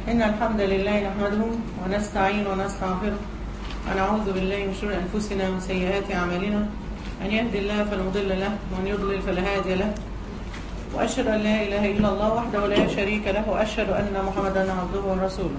إن الحمد لله نحمده ونستعين ونستغفره ونعوذ بالله من شرور أنفسنا ومن سيئات أعمالنا من يهدي الله فلا مضل له ومن يضلل فلا هادي له وأشهد أن لا إله إلا الله وحده لا شريك له وأشهد أن محمدا عبده ورسوله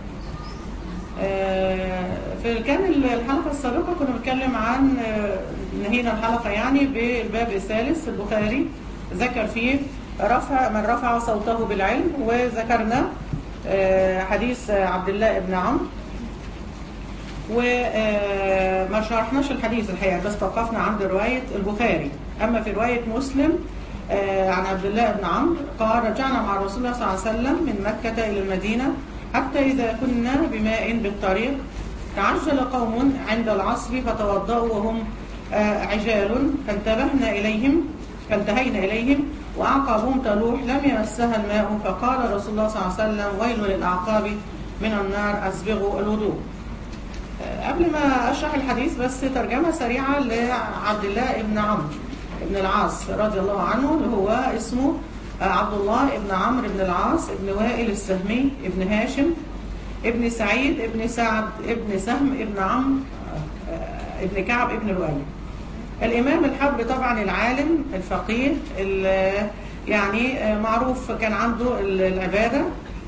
آه، في كان الحلقة السابقة كنا بنتكلم عن آه، نهينا الحلقة يعني بالباب الثالث البخاري ذكر فيه رفع من رفع صوته بالعلم وذكرنا آه، حديث عبد الله بن عمرو وما شرحناش الحديث الحقيقة بس توقفنا عند رواية البخاري أما في رواية مسلم آه، عن عبد الله بن عمرو قال رجعنا مع رسول الله صلى الله عليه وسلم من مكة إلى المدينة حتى إذا كنا بماء بالطريق تعجل قوم عند العصر فتوضأوا وهم آه، عجال فانتبهنا إليهم فانتهينا إليهم وأعقابهم تلوح لم يمسها الماء فقال رسول الله صلى الله عليه وسلم ويل للأعقاب من النار أسبغوا الوضوء آه، قبل ما أشرح الحديث بس ترجمة سريعة لعبد الله بن عمرو بن العاص رضي الله عنه اللي هو اسمه آه، عبد الله بن عمرو بن العاص بن وائل السهمي ابن هاشم ابن سعيد ابن سعد ابن سهم ابن عمرو آه، ابن كعب ابن لؤي الإمام الحبر طبعا العالم الفقيه ال- يعني آه، معروف كان عنده ال- العبادة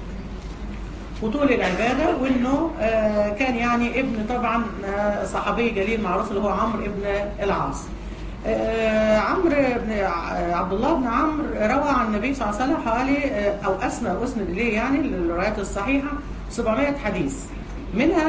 وطول العبادة وانه آه، كان يعني ابن طبعا آه، صحابي جليل معروف اللي هو عمرو ابن العاص آه، عمرو بن ع- عبد الله بن عمرو روى عن النبي صلى الله عليه وسلم حوالي آه، او اسمى واسند اليه يعني الروايات الصحيحه 700 حديث منها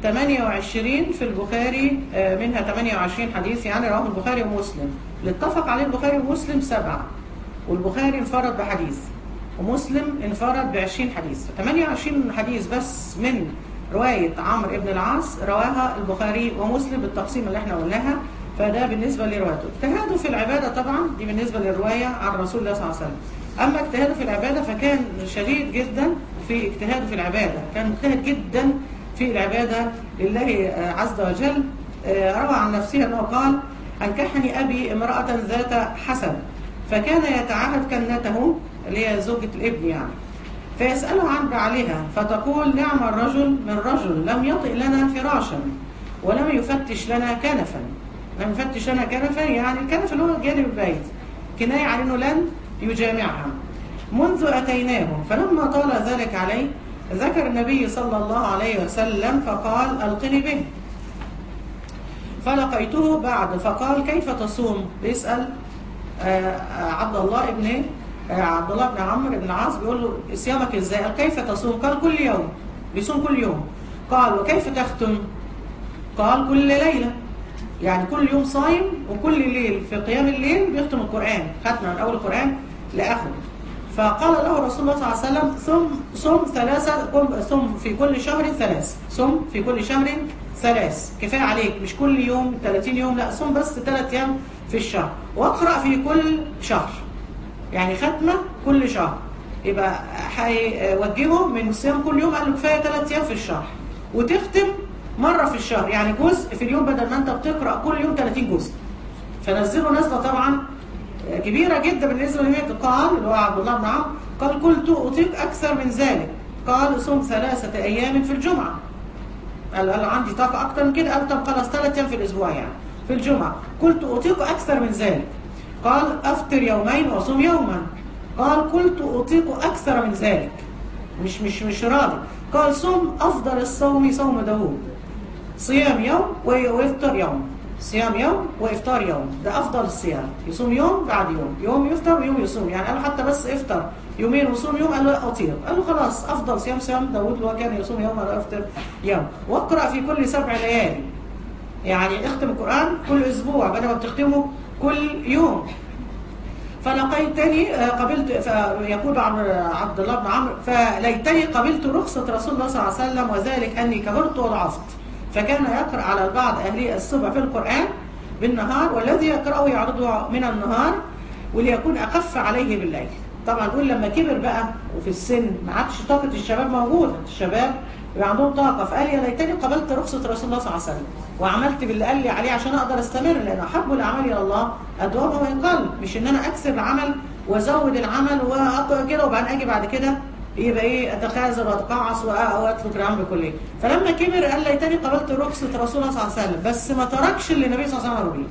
28 في البخاري آه، منها 28 حديث يعني رواه البخاري ومسلم اللي اتفق عليه البخاري ومسلم سبعه والبخاري انفرد بحديث ومسلم انفرد ب 20 حديث 28 حديث بس من رواية عمرو بن العاص رواها البخاري ومسلم بالتقسيم اللي احنا قلناها فده بالنسبة لروايته اجتهاده في العبادة طبعا دي بالنسبة للرواية عن رسول الله صلى الله عليه وسلم أما اجتهاده في العبادة فكان شديد جدا في اجتهاده في العبادة كان مجتهد جدا في العبادة لله آه، عز وجل آه، روى عن نفسه أنه قال أنكحني أبي امرأة ذات حسن فكان يتعهد كنته اللي هي زوجة الابن يعني فيسأله عن بعلها فتقول نعم الرجل من رجل لم يطئ لنا فراشا ولم يفتش لنا كنفا لم يفتش لنا كنفا يعني الكنف اللي هو جانب البيت كناية عن انه لن يجامعها منذ أتيناه فلما طال ذلك عليه ذكر النبي صلى الله عليه وسلم فقال ألقني به فلقيته بعد فقال كيف تصوم بيسأل آه، آه، عبد الله ابن آه، عبد الله بن عمرو بن العاص بيقول له صيامك ازاي؟ قال كيف تصوم؟ قال كل يوم بيصوم كل يوم قال وكيف تختم؟ قال كل ليلة يعني كل يوم صايم وكل ليل في قيام الليل بيختم القرآن ختم من أول القرآن لآخره فقال له رسول الله صلى الله عليه وسلم صم صم ثلاثة قم- صم في كل شهر ثلاث صم في كل شهر ثلاث كفاية عليك مش كل يوم 30 يوم لا صم بس ثلاث أيام في الشهر واقرأ في كل شهر يعني ختمة كل شهر يبقى هيوجهه من صيام كل يوم قال له كفاية ثلاث أيام في الشهر وتختم مرة في الشهر يعني جزء في اليوم بدل ما أنت بتقرأ كل يوم 30 جزء فنزلوا نزلة طبعا كبيرة جدا بالنسبة لمية قال اللي هو عبد الله بن عمرو قال قلت أطيق أكثر من ذلك قال صم ثلاثة أيام في الجمعة قال قال عندي طاقة أكتر من كده قال طب خلاص ثلاث أيام في الأسبوع يعني في الجمعة قلت أطيق أكثر من ذلك قال أفطر يومين وأصوم يوما قال قلت أطيق أكثر من ذلك مش مش مش راضي قال صم أفضل الصوم صوم داوود صيام يوم وي- ويفطر يوم صيام يوم وافطار يوم ده افضل الصيام يصوم يوم بعد يوم يوم يفطر ويوم يصوم يعني قال حتى بس افطر يومين وصوم يوم قال له لا اطيق قال له خلاص افضل صيام صيام داوود اللي هو كان يصوم يوم ولا يفطر يوم واقرا في كل سبع ليالي يعني اختم القران كل اسبوع بدل ما بتختمه كل يوم فلقيتني آه، قبلت فيقول عن عبد الله بن عمرو فليتني قبلت رخصة رسول الله صلى الله عليه وسلم وذلك أني كبرت وضعفت فكان يقرأ على البعض أهلي الصبح في القرآن بالنهار والذي يقرأه يعرضه من النهار وليكون أخف عليه بالليل طبعا نقول لما كبر بقى وفي السن ما عادش طاقة الشباب موجودة الشباب يبقى عندهم طاقة فقال يا ليتني قبلت رخصة رسول الله صلى الله عليه وسلم وعملت باللي قال لي عليه عشان أقدر أستمر لأن أحب الأعمال إلى الله أدومه وإن قل مش إن أنا أكسر العمل وأزود العمل وأقرأ كده وبعدين أجي بعد كده يبقى ايه اتخاذل واتقاعس واترك العمل بكليه فلما كبر قال ليتني قبلت رخصه رسول الله صلى الله عليه وسلم بس ما تركش اللي النبي صلى الله عليه وسلم امر بيه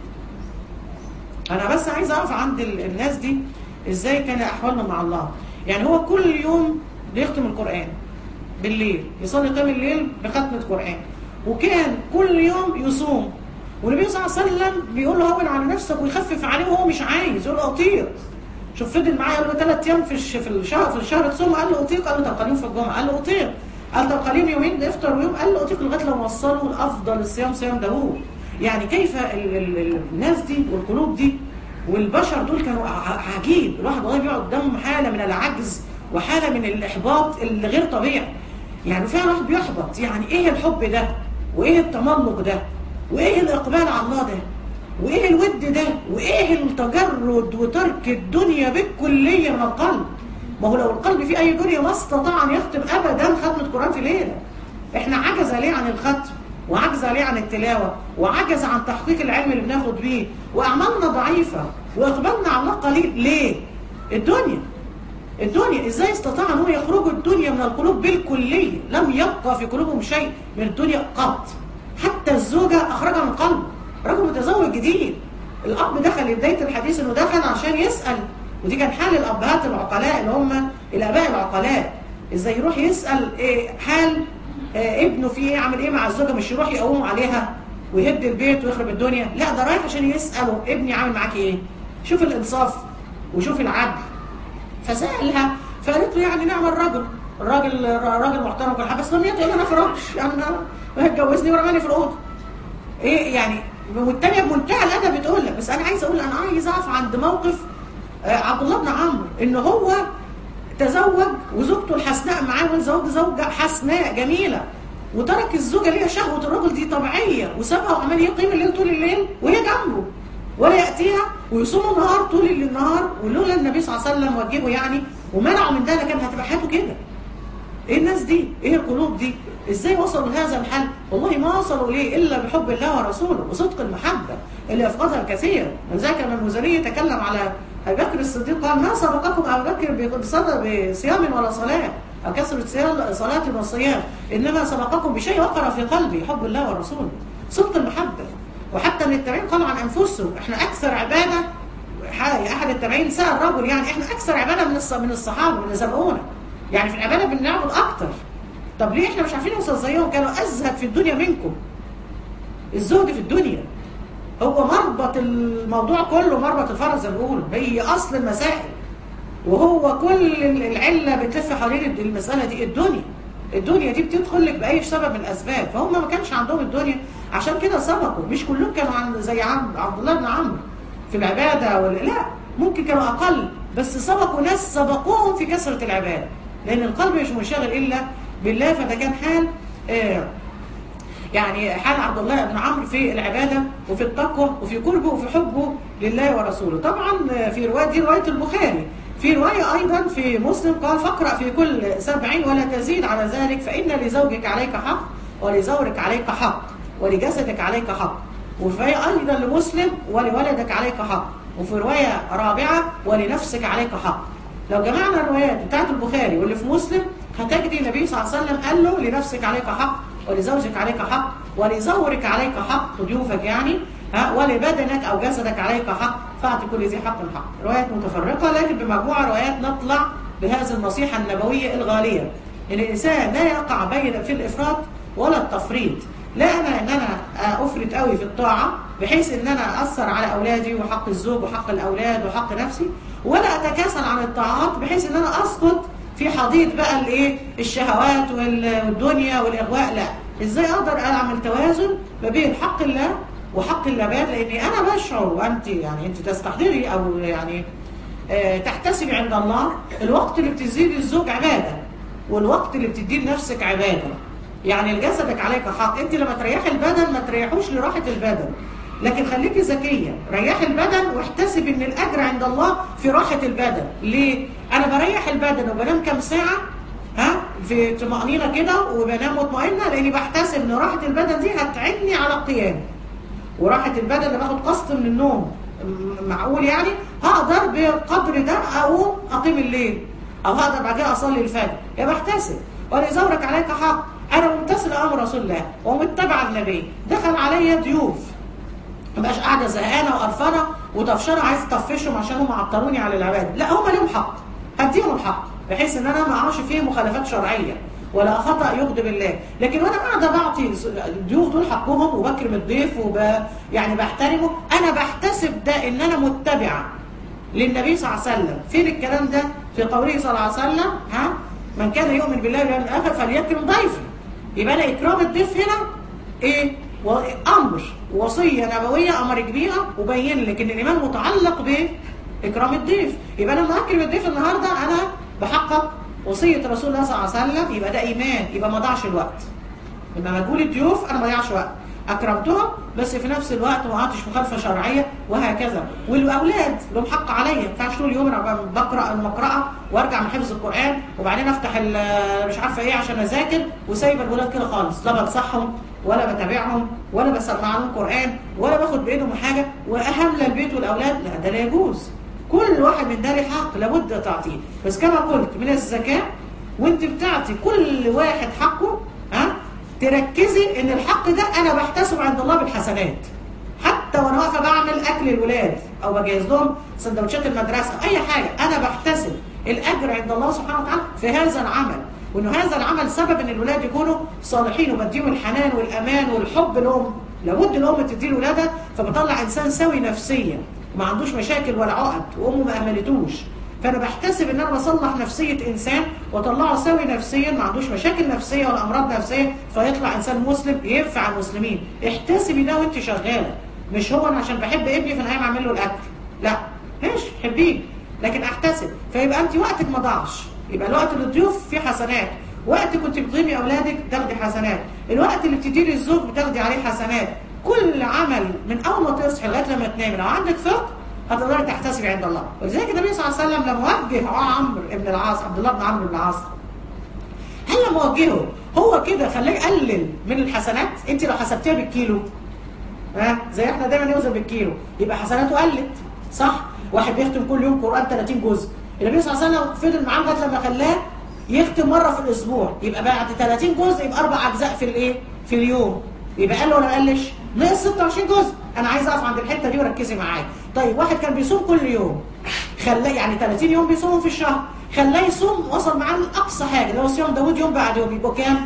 انا بس عايز اقف عند ال- الناس دي ازاي كان احوالنا مع الله يعني هو كل يوم بيختم القران بالليل يصلي قيام الليل بختمه قران وكان كل يوم يصوم والنبي صلى الله عليه وسلم بيقول له هون على نفسك ويخفف عليه وهو مش عايز يقول له اطيق شوف فضل معايا قال له ثلاث ايام في الش- في الشهر في الشهر تصوم قال له اطيق قال له طب خليهم في الجمعه قال له اطيق قال طب خليهم يومين افطر ويوم قال له اطيق لغايه لما وصلوا لافضل الصيام صيام داوود يعني كيف ال ال الناس دي والقلوب دي والبشر دول كانوا ع- عجيب الواحد والله بيقعد قدامهم حاله من العجز وحاله من الاحباط اللي غير طبيعي يعني فعلا الواحد بيحبط يعني ايه الحب ده وايه التملق ده وايه الاقبال على الله ده وايه الود ده وايه التجرد وترك الدنيا بالكليه من القلب ما هو لو القلب فيه اي دنيا ما استطاع ان يختم ابدا ختمه قران في ليله احنا عجز عليه عن الختم وعجز عليه عن التلاوه وعجز عن تحقيق العلم اللي بناخد بيه واعمالنا ضعيفه واقبالنا على الله قليل ليه الدنيا الدنيا ازاي استطاع ان هم يخرجوا الدنيا من القلوب بالكليه لم يبقى في قلوبهم شيء من الدنيا قط حتى الزوجه اخرجها من قلبه رجل متزوج جديد الاب دخل لبدايه الحديث انه دخل عشان يسال ودي كان حال الابهات العقلاء اللي هم الاباء العقلاء ازاي يروح يسال إيه حال آه، ابنه فيه ايه عامل ايه مع الزوجه مش يروح يقوم عليها ويهد البيت ويخرب الدنيا لا ده رايح عشان يساله ابني عامل معاكي ايه شوف الانصاف وشوف العدل فسالها فقالت له يعني نعم الرجل الراجل راجل محترم وكل حاجه بس لم يطيق انا فراش يعني ما اتجوزني ورماني في الاوضه ايه يعني والتانية بمنتهى الادب بتقول لك بس انا عايز اقول انا عايز اقف عند موقف آه، عبد الله بن عمرو ان هو تزوج وزوجته الحسناء معاه والزوج زوجة حسناء جميلة وترك الزوجة ليها شهوة الرجل دي طبيعية وسابها وعمال يقيم الليل طول الليل وهي جنبه ولا يأتيها ويصوم النهار طول النهار ولولا النبي صلى الله عليه وسلم وجهه يعني ومنعه من ده كان هتبقى حياته كده ايه الناس دي ايه القلوب دي ازاي وصلوا لهذا الحل والله ما وصلوا ليه الا بحب الله ورسوله وصدق المحبه اللي افقدها الكثير ولذلك لما المزني يتكلم على ابي بكر الصديق قال ما سبقكم ابو بكر بصدى بصيام ولا صلاه او كثره صيام- صلاه وصيام انما سبقكم بشيء وقر في قلبي حب الله ورسوله صدق المحبه وحتى من التابعين قالوا عن انفسهم احنا اكثر عباده ح- احد التابعين سال رجل يعني احنا اكثر عباده من الص- من الصحابه من اللي سبقونا يعني في العباده بنعمل اكتر طب ليه احنا مش عارفين نوصل زيهم كانوا ازهد في الدنيا منكم الزهد في الدنيا هو مربط الموضوع كله مربط الفرس زي ما بيقولوا هي اصل المسائل وهو كل العله بتلف حوالين المساله دي الدنيا الدنيا دي بتدخل لك باي سبب من الاسباب فهم ما كانش عندهم الدنيا عشان كده سبقوا مش كلهم كانوا عند زي عم عبد الله بن عمرو في العباده ولا لا ممكن كانوا اقل بس سبقوا ناس سبقوهم في كثره العباده لان القلب مش منشغل الا بالله فده كان حال آه يعني حال عبد الله بن عمرو في العبادة وفي التقوى وفي قربه وفي حبه لله ورسوله طبعا في رواية دي رواية البخاري في رواية أيضا في مسلم قال فاقرأ في كل سبعين ولا تزيد على ذلك فإن لزوجك عليك حق ولزورك عليك حق ولجسدك عليك حق وفي رواية أيضا لمسلم ولولدك عليك حق وفي رواية رابعة ولنفسك عليك حق لو جمعنا الروايات بتاعت البخاري واللي في مسلم هتجد النبي صلى الله عليه وسلم قال له لنفسك عليك حق ولزوجك عليك حق ولزورك عليك حق ضيوفك يعني ها ولبدنك او جسدك عليك حق فاعطي كل ذي حق حق روايات متفرقه لكن بمجموعه روايات نطلع بهذه النصيحه النبويه الغاليه ان الانسان لا يقع بين في الافراط ولا التفريط لا انا ان انا افرط قوي في الطاعه بحيث ان انا اثر على اولادي وحق الزوج وحق الاولاد وحق نفسي ولا اتكاسل عن الطاعات بحيث ان انا اسقط في حضيض بقى الايه الشهوات والدنيا والاغواء لا ازاي اقدر اعمل توازن ما بين حق الله وحق العباد لاني انا بشعر وانت يعني انت تستحضري او يعني آه تحتسبي عند الله الوقت اللي بتزيد الزوج عباده والوقت اللي بتديه لنفسك عباده يعني لجسدك عليك حق انت لما تريحي البدن ما تريحوش لراحه البدن لكن خليكي ذكيه ريحي البدن واحتسب ان الاجر عند الله في راحه البدن ليه انا بريح البدن وبنام كام ساعه ها في طمانينه كده وبنام مطمئنه لاني بحتسب ان راحه البدن دي هتعيني على القيام وراحه البدن اللي باخد قسط من النوم معقول يعني هقدر بقدر ده اقوم اقيم الليل او هقدر بعد كده اصلي الفجر يا بحتسب ولزورك عليك حق انا ممتثل امر رسول الله ومتبع النبي دخل عليا ضيوف ما بقاش قاعده زهقانه وقرفانه وطفشانه عايز اطفشهم عشان هم عطلوني على العباده لا هم لهم حق هديهم الحق بحيث ان انا ما اقعش فيه مخالفات شرعيه ولا خطا يغضب الله لكن وانا قاعده بعطي الضيوف دول حقهم وبكرم الضيف وب يعني بحترمه انا بحتسب ده ان انا متبعه للنبي صلى الله عليه وسلم فين الكلام ده في قوله صلى الله عليه وسلم ها من كان يؤمن بالله واليوم الاخر فليكرم ضيفه يبقى انا اكرام الضيف هنا ايه امر وصيه نبويه امرك بيها وبين لك ان الايمان متعلق باكرام الضيف يبقى لما اكرم الضيف النهارده انا بحقق وصيه رسول الله صلى الله عليه وسلم يبقى ده ايمان يبقى ما ضاعش الوقت لما بقول الضيوف انا ما ضيعش وقت اكرمتهم بس في نفس الوقت ما عطش مخالفه شرعيه وهكذا والاولاد لهم حق عليا ما ينفعش طول اليوم انا بقرا المقرأه وارجع من حفظ القران وبعدين افتح مش عارفه ايه عشان اذاكر وسايب الولاد كده خالص لا بنصحهم ولا بتابعهم ولا بسمع لهم قران ولا باخد بايدهم حاجه واهم البيت والاولاد لا ده لا يجوز كل واحد من ده له حق لابد تعطيه بس كما قلت من الزكاه وانت بتعطي كل واحد حقه ها تركزي ان الحق ده انا بحتسب عند الله بالحسنات حتى وانا واقفه بعمل اكل الولاد او بجهز لهم سندوتشات المدرسه اي حاجه انا بحتسب الاجر عند الله سبحانه وتعالى في هذا العمل وانه هذا العمل سبب ان الولاد يكونوا صالحين وبديهم الحنان والامان والحب لهم لابد الام تدي لاولادها فبطلع انسان سوي نفسيا ما عندوش مشاكل ولا عقد وامه ما اهملتوش فانا بحتسب ان انا بصلح نفسيه انسان واطلعه سوي نفسيا ما عندوش مشاكل نفسيه ولا امراض نفسيه فيطلع انسان مسلم ينفع المسلمين احتسبي ده وانت شغاله مش هو انا عشان بحب ابني فانا قايم اعمل له الاكل لا ماشي حبيه لكن احتسب فيبقى انت وقتك ما ضاعش يبقى الوقت للضيوف فيه حسنات وقت كنت بتغيمي اولادك تاخدي حسنات الوقت اللي بتديه للزوج بتاخدي عليه حسنات كل عمل من اول ما تصحي لغايه لما تنامي لو عندك فقه هتقدري تحتسبي عند الله ولذلك النبي صلى الله عليه وسلم لما وجه عمرو بن العاص عبد الله بن عمرو بن العاص هل لما وجهه هو كده خلاه يقلل من الحسنات انت لو حسبتيها بالكيلو ها زي احنا دايما نوزن بالكيلو يبقى حسناته قلت صح واحد بيختم كل يوم قران 30 جزء النبي صلى الله عليه وسلم فضل معاه لغايه لما خلاه يختم مره في الاسبوع يبقى بعد 30 جزء يبقى اربع اجزاء في الايه في اليوم يبقى قال ولا ما قالش ناقص 26 جزء انا عايز اقف عند الحته دي وركزي معايا طيب واحد كان بيصوم كل يوم خلاه يعني 30 يوم بيصوموا في الشهر خلاه يصوم وصل معاه لاقصى حاجه اللي هو صيام داوود يوم بعد يوم يبقوا كام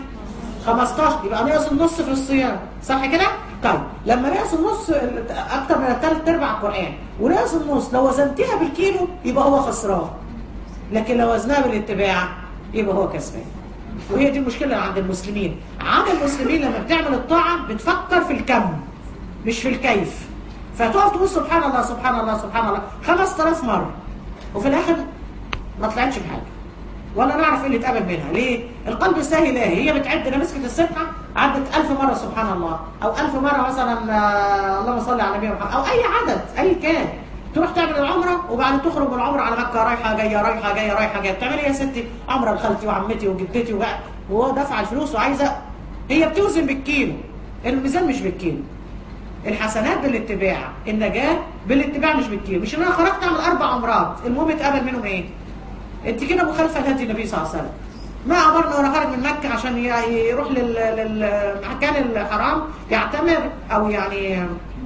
15 يبقى ناقص النص في الصيام صح كده طيب لما ناقص النص اكتر من الثلاث ارباع القران وناقص النص لو وزنتها بالكيلو يبقى هو خسران لكن لو وزنها بالاتباع يبقى هو كسبان وهي دي المشكله عند المسلمين عند المسلمين لما بتعمل الطاعه بتفكر في الكم مش في الكيف فتقف تقول سبحان الله سبحان الله سبحان الله 5000 مره وفي الاخر ما طلعتش بحاجه ولا نعرف ايه اللي اتقبل منها ليه القلب سهل اهي هي بتعد انا مسكت السبحه عدت 1000 مره سبحان الله او 1000 مره مثلا آه اللهم صل على النبي محمد او اي عدد اي كان تروح تعمل العمره وبعدين تخرج من العمره على مكه رايحه جايه رايحه جايه رايحه جايه بتعمل ايه يا ستي عمره لخالتي وعمتي وجدتي وبقى وهو دافع الفلوس وعايزه هي بتوزن بالكيلو الميزان مش بالكيلو الحسنات بالاتباع النجاة بالاتباع مش بالكيلو مش ان انا خرجت اعمل اربع عمرات المهم اتقبل منهم ايه انت كده مخالفه لهدي النبي صلى الله عليه وسلم ما امرنا وانا خارج من مكه عشان يروح للمكان الحرام يعتمر او يعني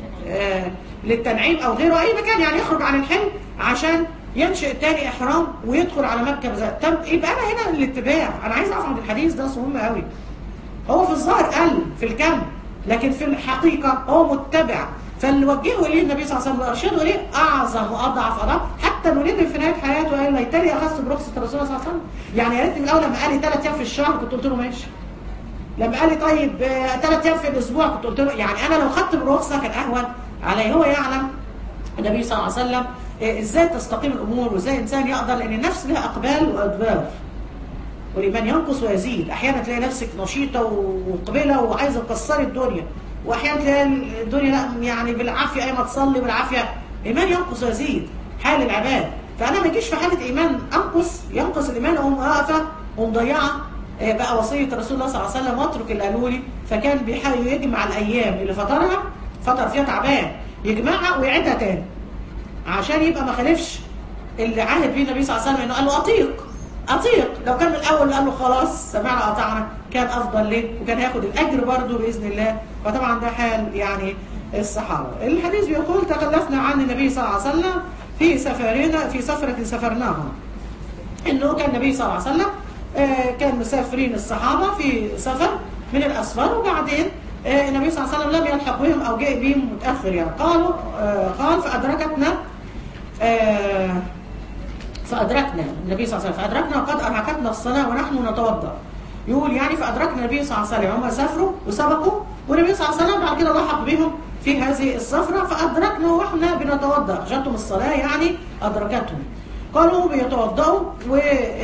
آه للتنعيم او غيره اي مكان يعني يخرج عن الحلم عشان ينشئ تاني احرام ويدخل على مكه بذات طب يبقى انا هنا الاتباع انا عايز اعرف عن الحديث ده مهم قوي هو في الظاهر قل في الكم لكن في الحقيقه هو متبع فاللي وجهه اليه النبي صلى الله عليه وسلم وارشده اليه اعظم واضعف اضعاف حتى انه ندم في نهايه حياته قال ليتني اخذت برخصه الرسول صلى الله عليه وسلم يعني يا ريتني من الاول لما قال لي ثلاث ايام في الشهر كنت قلت له ماشي لما قال لي طيب ثلاث ايام في الاسبوع كنت قلت له يعني انا لو خدت بالرخصه كان اهون علي هو يعلم النبي صلى الله عليه وسلم ازاي تستقيم الامور وازاي الانسان يقدر لان النفس لها اقبال وادبار والايمان ينقص ويزيد احيانا تلاقي نفسك نشيطه ومقبله وعايزه تكسري الدنيا واحيانا تلاقي الدنيا لا يعني بالعافيه ايما تصلي بالعافيه ايمان ينقص ويزيد حال العباد فانا ما اجيش في حاله ايمان انقص ينقص الايمان اقوم واقفه ومضيعه بقى وصيه رسول الله صلى الله عليه وسلم واترك اللي قالوا لي فكان بيحاول يجمع الايام اللي فطرها فطر فيها تعبان يجمعها ويعيدها تاني عشان يبقى ما خالفش اللي عهد بيه النبي صلى الله عليه وسلم انه قال له اطيق اطيق لو كان من الاول قال له خلاص سمعنا قطعنا كان افضل ليه وكان هياخد الاجر برضه باذن الله فطبعا ده حال يعني الصحابه الحديث بيقول تخلفنا عن النبي صلى الله عليه وسلم في سفرنا في سفره سافرناها انه كان النبي صلى الله عليه وسلم آه، كان مسافرين الصحابه في سفر من الاسفار وبعدين آه، النبي صلى الله عليه وسلم لم يلحق بهم او جاء بهم متاخر يعني قالوا آه، قال فادركتنا آه، فأدركنا النبي صلى الله عليه وسلم فأدركنا وقد أرهقتنا الصلاة ونحن نتوضأ يقول يعني فأدركنا النبي صلى الله عليه وسلم هم سافروا وسبقوا والنبي صلى الله عليه وسلم بعد كده لحق بهم في هذه السفرة فأدركنا وإحنا بنتوضأ جاتهم الصلاة يعني أدركتهم قالوا بيتوضأوا و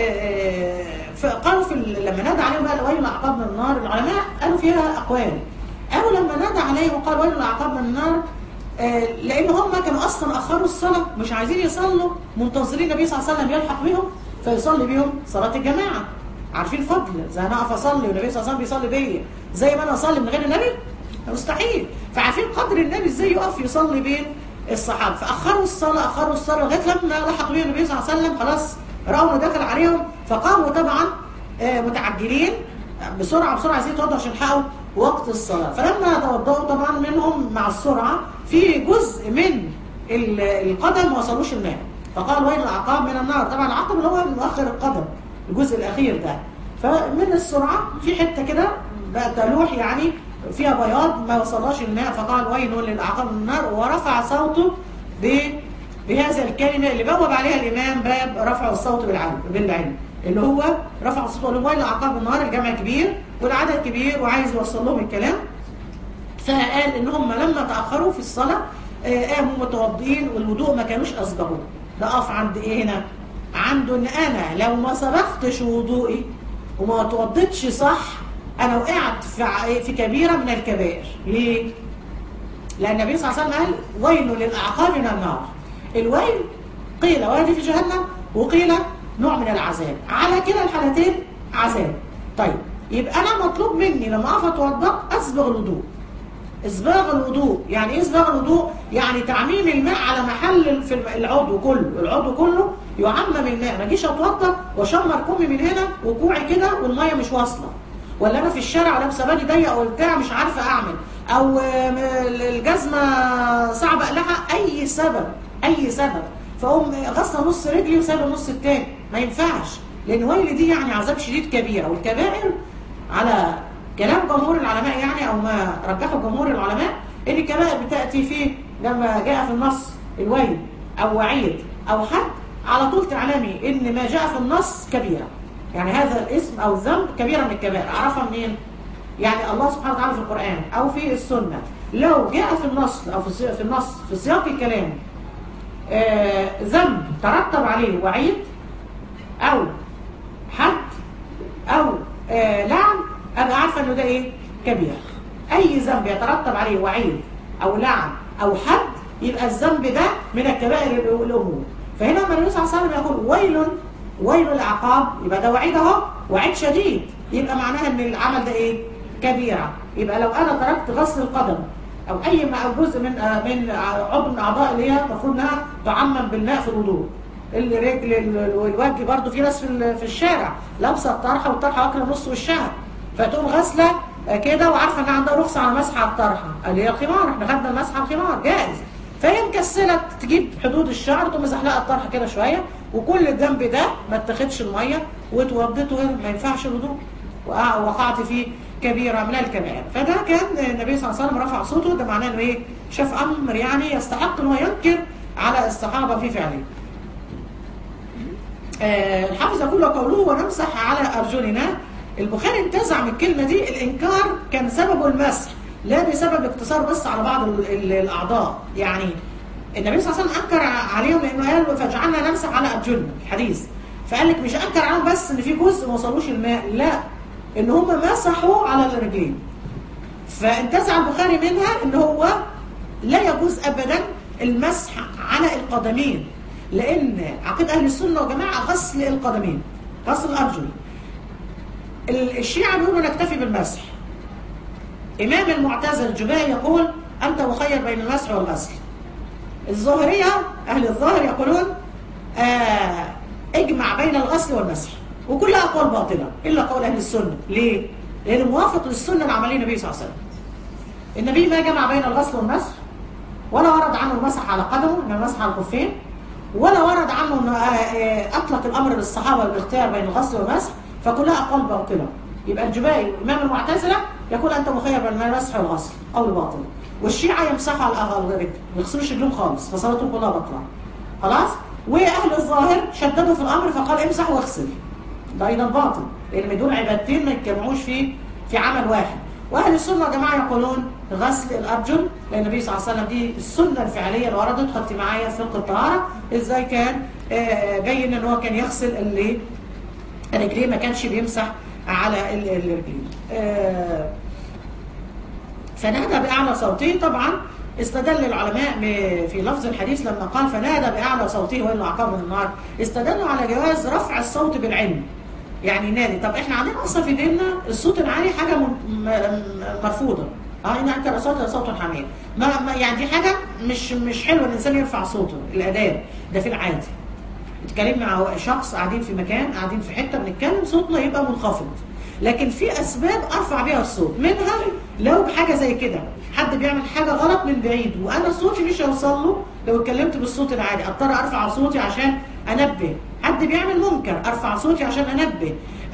آه، فقالوا في ال- لما نادى عليهم بقى ويل أعقاب من النار العلماء قالوا فيها أقوال قالوا لما نادى عليهم وقال ويل أعقاب من النار آه، لان هم كانوا اصلا اخروا الصلاه مش عايزين يصلوا منتظرين النبي صلى الله عليه وسلم يلحق بيهم فيصلي بيهم صلاه الجماعه عارفين فضل زي انا اقف اصلي والنبي صلى الله عليه وسلم بيصلي بيا زي ما انا اصلي من غير النبي مستحيل فعارفين قدر النبي ازاي يقف يصلي بين الصحابه فاخروا الصلاه اخروا الصلاه لغايه لما لحق بيهم النبي صلى الله عليه وسلم خلاص راوا انه دخل عليهم فقاموا طبعا آه، متعجلين بسرعه بسرعه عايزين يتوضوا عشان يلحقوا وقت الصلاه فلما توضأوا طبعا منهم مع السرعه في جزء من ال- القدم ما وصلوش الماء فقال ويل العقاب من النار طبعا العقب اللي هو مؤخر القدم الجزء الاخير ده فمن السرعه في حته كده بقى تلوح يعني فيها بياض ما وصلهاش الماء فقال ويل للاعقاب من النار ورفع صوته ب بهذا الكلمة اللي بوب عليها الإمام باب رفع الصوت بالعلم بالعلم اللي هو رفع الصوت وقال ويل أعقاب النار الجمع كبير والعدد كبير وعايز يوصل لهم الكلام فقال ان هم لما تاخروا في الصلاه آه، قاموا متوضئين والوضوء ما كانوش اسبغوه ده اقف عند ايه هنا عنده ان انا لو ما سبقتش وضوئي وما توضيتش صح انا وقعت في ع- في كبيره من الكبائر ليه لان النبي صلى الله عليه وسلم قال ويل للاعقاب من النار الويل قيل وادي في جهنم وقيل نوع من العذاب على كلا الحالتين عذاب طيب يبقى انا مطلوب مني لما اقف اتوضا اسبغ الوضوء اسباغ الوضوء يعني ايه اسباغ الوضوء يعني تعميم الماء على محل في العضو كله العضو كله يعمم الماء ما اجيش اتوضا واشمر كمي من هنا وكوعي كده والميه مش واصله ولا انا في الشارع لابسه بالي ضيق او بتاع مش عارفه اعمل او آم، الجزمه صعب اقلعها اي سبب اي سبب فاقوم غسله نص رجلي وسايبه النص التاني ما ينفعش لان ويل دي يعني عذاب شديد كبيره والكبائر على كلام جمهور العلماء يعني او ما رجحه جمهور العلماء ان الكبائر بتاتي فيه لما جاء في النص الويل او وعيد او حد على طول تعلمي ان ما جاء في النص كبيره يعني هذا الاسم او الذنب كبيره من الكبائر اعرفها منين؟ يعني الله سبحانه وتعالى في القران او في السنه لو جاء في النص او في السي- في النص في سياق الكلام آه، ذنب ترتب عليه وعيد او حد او آه لعن ابقى عارفه انه ده ايه كبير اي ذنب يترتب عليه وعيد او لعن او حد يبقى الذنب ده من الكبائر الأ- الامور فهنا لما النبي صلى الله عليه وسلم يقول ويل ويل العقاب يبقى ده وعيد اهو وعيد شديد يبقى معناها ان العمل ده ايه كبيره يبقى لو انا تركت غسل القدم او اي ما- أو جزء من آه، من آه، عضو من اعضاء اللي هي المفروض انها تعمم بالماء في الوضوء الرجل ال- والوجه برضو في ناس في ال- في الشارع لابسه الطرحه والطرحه واكله نص وشها فتقوم غاسله آه، كده وعارفه ان عندها رخصه على مسح على الطرحه اللي هي الخمار احنا خدنا المسح على الخمار جائز فهي مكسله تجيب حدود الشعر تقوم مزحلقه الطرحه كده شويه وكل الجنب ده ما اتخدش الميه واتوضيت ما ينفعش الوضوء وقع- وقعت في كبيرة من الكبائر فده كان النبي صلى الله عليه وسلم رفع صوته ده معناه انه ايه شاف امر يعني يستحق انه ينكر على الصحابة في فعله آه الحافظ يقول قوله ونمسح على ارجلنا البخاري انتزع من الكلمة دي الانكار كان سببه المسح لا بسبب اقتصار بس على بعض ال- ال- الاعضاء يعني النبي صلى الله عليه وسلم انكر عليهم لانه قال فجعلنا نمسح على ارجلنا الحديث فقال لك مش انكر عليهم بس ان في جزء ما وصلوش الماء لا ان هم مسحوا على الرجلين فانتزع البخاري منها ان هو لا يجوز ابدا المسح على القدمين لان عقيده اهل السنه والجماعه غسل القدمين غسل الارجل ال- الشيعه بيقولوا نكتفي بالمسح امام المعتزله الجبائي يقول انت مخير بين المسح والغسل الظاهريه اهل الظاهر يقولون آه اجمع بين الغسل والمسح وكلها اقوال باطله الا قول اهل السنه ليه لانه موافق للسنه العمليه النبي صلى الله عليه وسلم النبي ما جمع بين الغسل والمسح ولا ورد عنه المسح على قدمه انما مسح على الخفين ولا ورد عنه انه اطلق الامر للصحابه بالاختيار بين الغسل والمسح فكلها اقوال باطله يبقى الجبائي امام المعتزله يقول انت مخير بين المسح والغسل او الباطل والشيعه يمسحوا على الرجل ما يغسلوش رجلهم خالص فصلاتهم كلها باطله خلاص واهل الظاهر شددوا في الامر فقال امسح واغسل ده ايضا باطل لان دول عبادتين ما يتجمعوش في في عمل واحد واهل السنه يا جماعه يقولون غسل الارجل لان النبي صلى الله عليه وسلم دي السنه الفعليه اللي وردت خدتي معايا في فقه الطهاره ازاي كان بين ان هو كان يغسل اللي رجليه ما كانش بيمسح على الرجلين فنادى باعلى صوته طبعا استدل العلماء في لفظ الحديث لما قال فنادى باعلى صوته وانه عقاب من النار استدلوا على جواز رفع الصوت بالعلم يعني نادي طب احنا عندنا اصلا في ديننا الصوت العالي حاجه مرفوضه اه ان انكر صوت صوت حميد ما, ما يعني دي حاجه مش مش حلوه الانسان يرفع صوته الاداب ده في العادي اتكلم مع شخص قاعدين في مكان قاعدين في حته بنتكلم صوتنا يبقى منخفض لكن في اسباب ارفع بيها الصوت منها لو بحاجه زي كده حد بيعمل حاجه غلط من بعيد وانا صوتي مش هيوصل له لو اتكلمت بالصوت العالي اضطر ارفع صوتي عشان انبه حد بيعمل منكر ارفع صوتي عشان انبه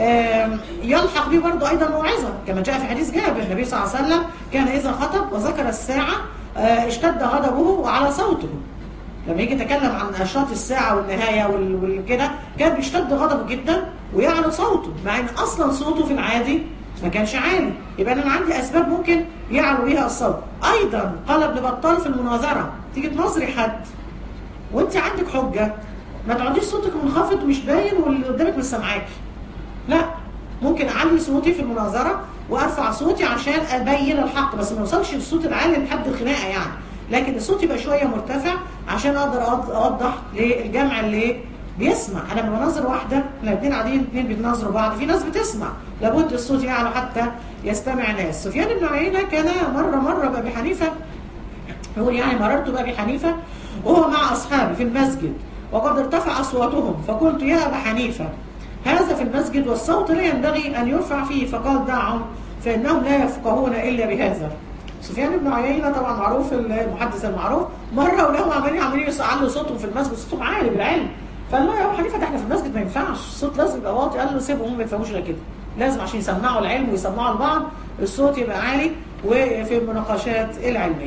يلحق به برضه ايضا موعظه كما جاء في حديث جابر النبي صلى الله عليه وسلم كان اذا خطب وذكر الساعه اشتد غضبه على صوته لما يجي يتكلم عن اشراط الساعه والنهايه والكده كان بيشتد غضبه جدا ويعلى صوته مع ان اصلا صوته في العادي ما كانش عالي يبقى انا عندي اسباب ممكن يعلو بيها الصوت ايضا قال ابن بطال في المناظره تيجي تناظري حد وانت عندك حجه ما تقعديش صوتك منخفض ومش باين واللي قدامك مش سامعاكي لا ممكن اعلي صوتي في المناظره وارفع صوتي عشان ابين الحق بس ما اوصلش للصوت العالي لحد الخناقه يعني لكن الصوت يبقى شويه مرتفع عشان اقدر اوضح للجمع اللي بيسمع انا لما بناظر واحده احنا الاثنين قاعدين اثنين بيتناظروا بعض في ناس بتسمع لابد الصوت يعلى حتى يستمع ناس سفيان بن عيينه كان مره مره بابي حنيفه يقول يعني مررت بابي حنيفه وهو مع اصحابي في المسجد وقد ارتفع اصواتهم فقلت يا ابا حنيفه هذا في المسجد والصوت لا ينبغي ان يرفع فيه فقال دعهم فانهم لا يفقهون الا بهذا سفيان بن عيينه طبعا معروف المحدث المعروف مره ولهم عمالين عمالين يعلوا صوتهم في المسجد صوتهم عالي بالعلم فقال له يا ابو حنيفه ده احنا في المسجد ما ينفعش الصوت لازم يبقى واطي قال له سيبهم هم ما يفهموش الا كده لازم عشان يسمعوا العلم ويسمعوا لبعض الصوت يبقى عالي وفي المناقشات العلميه.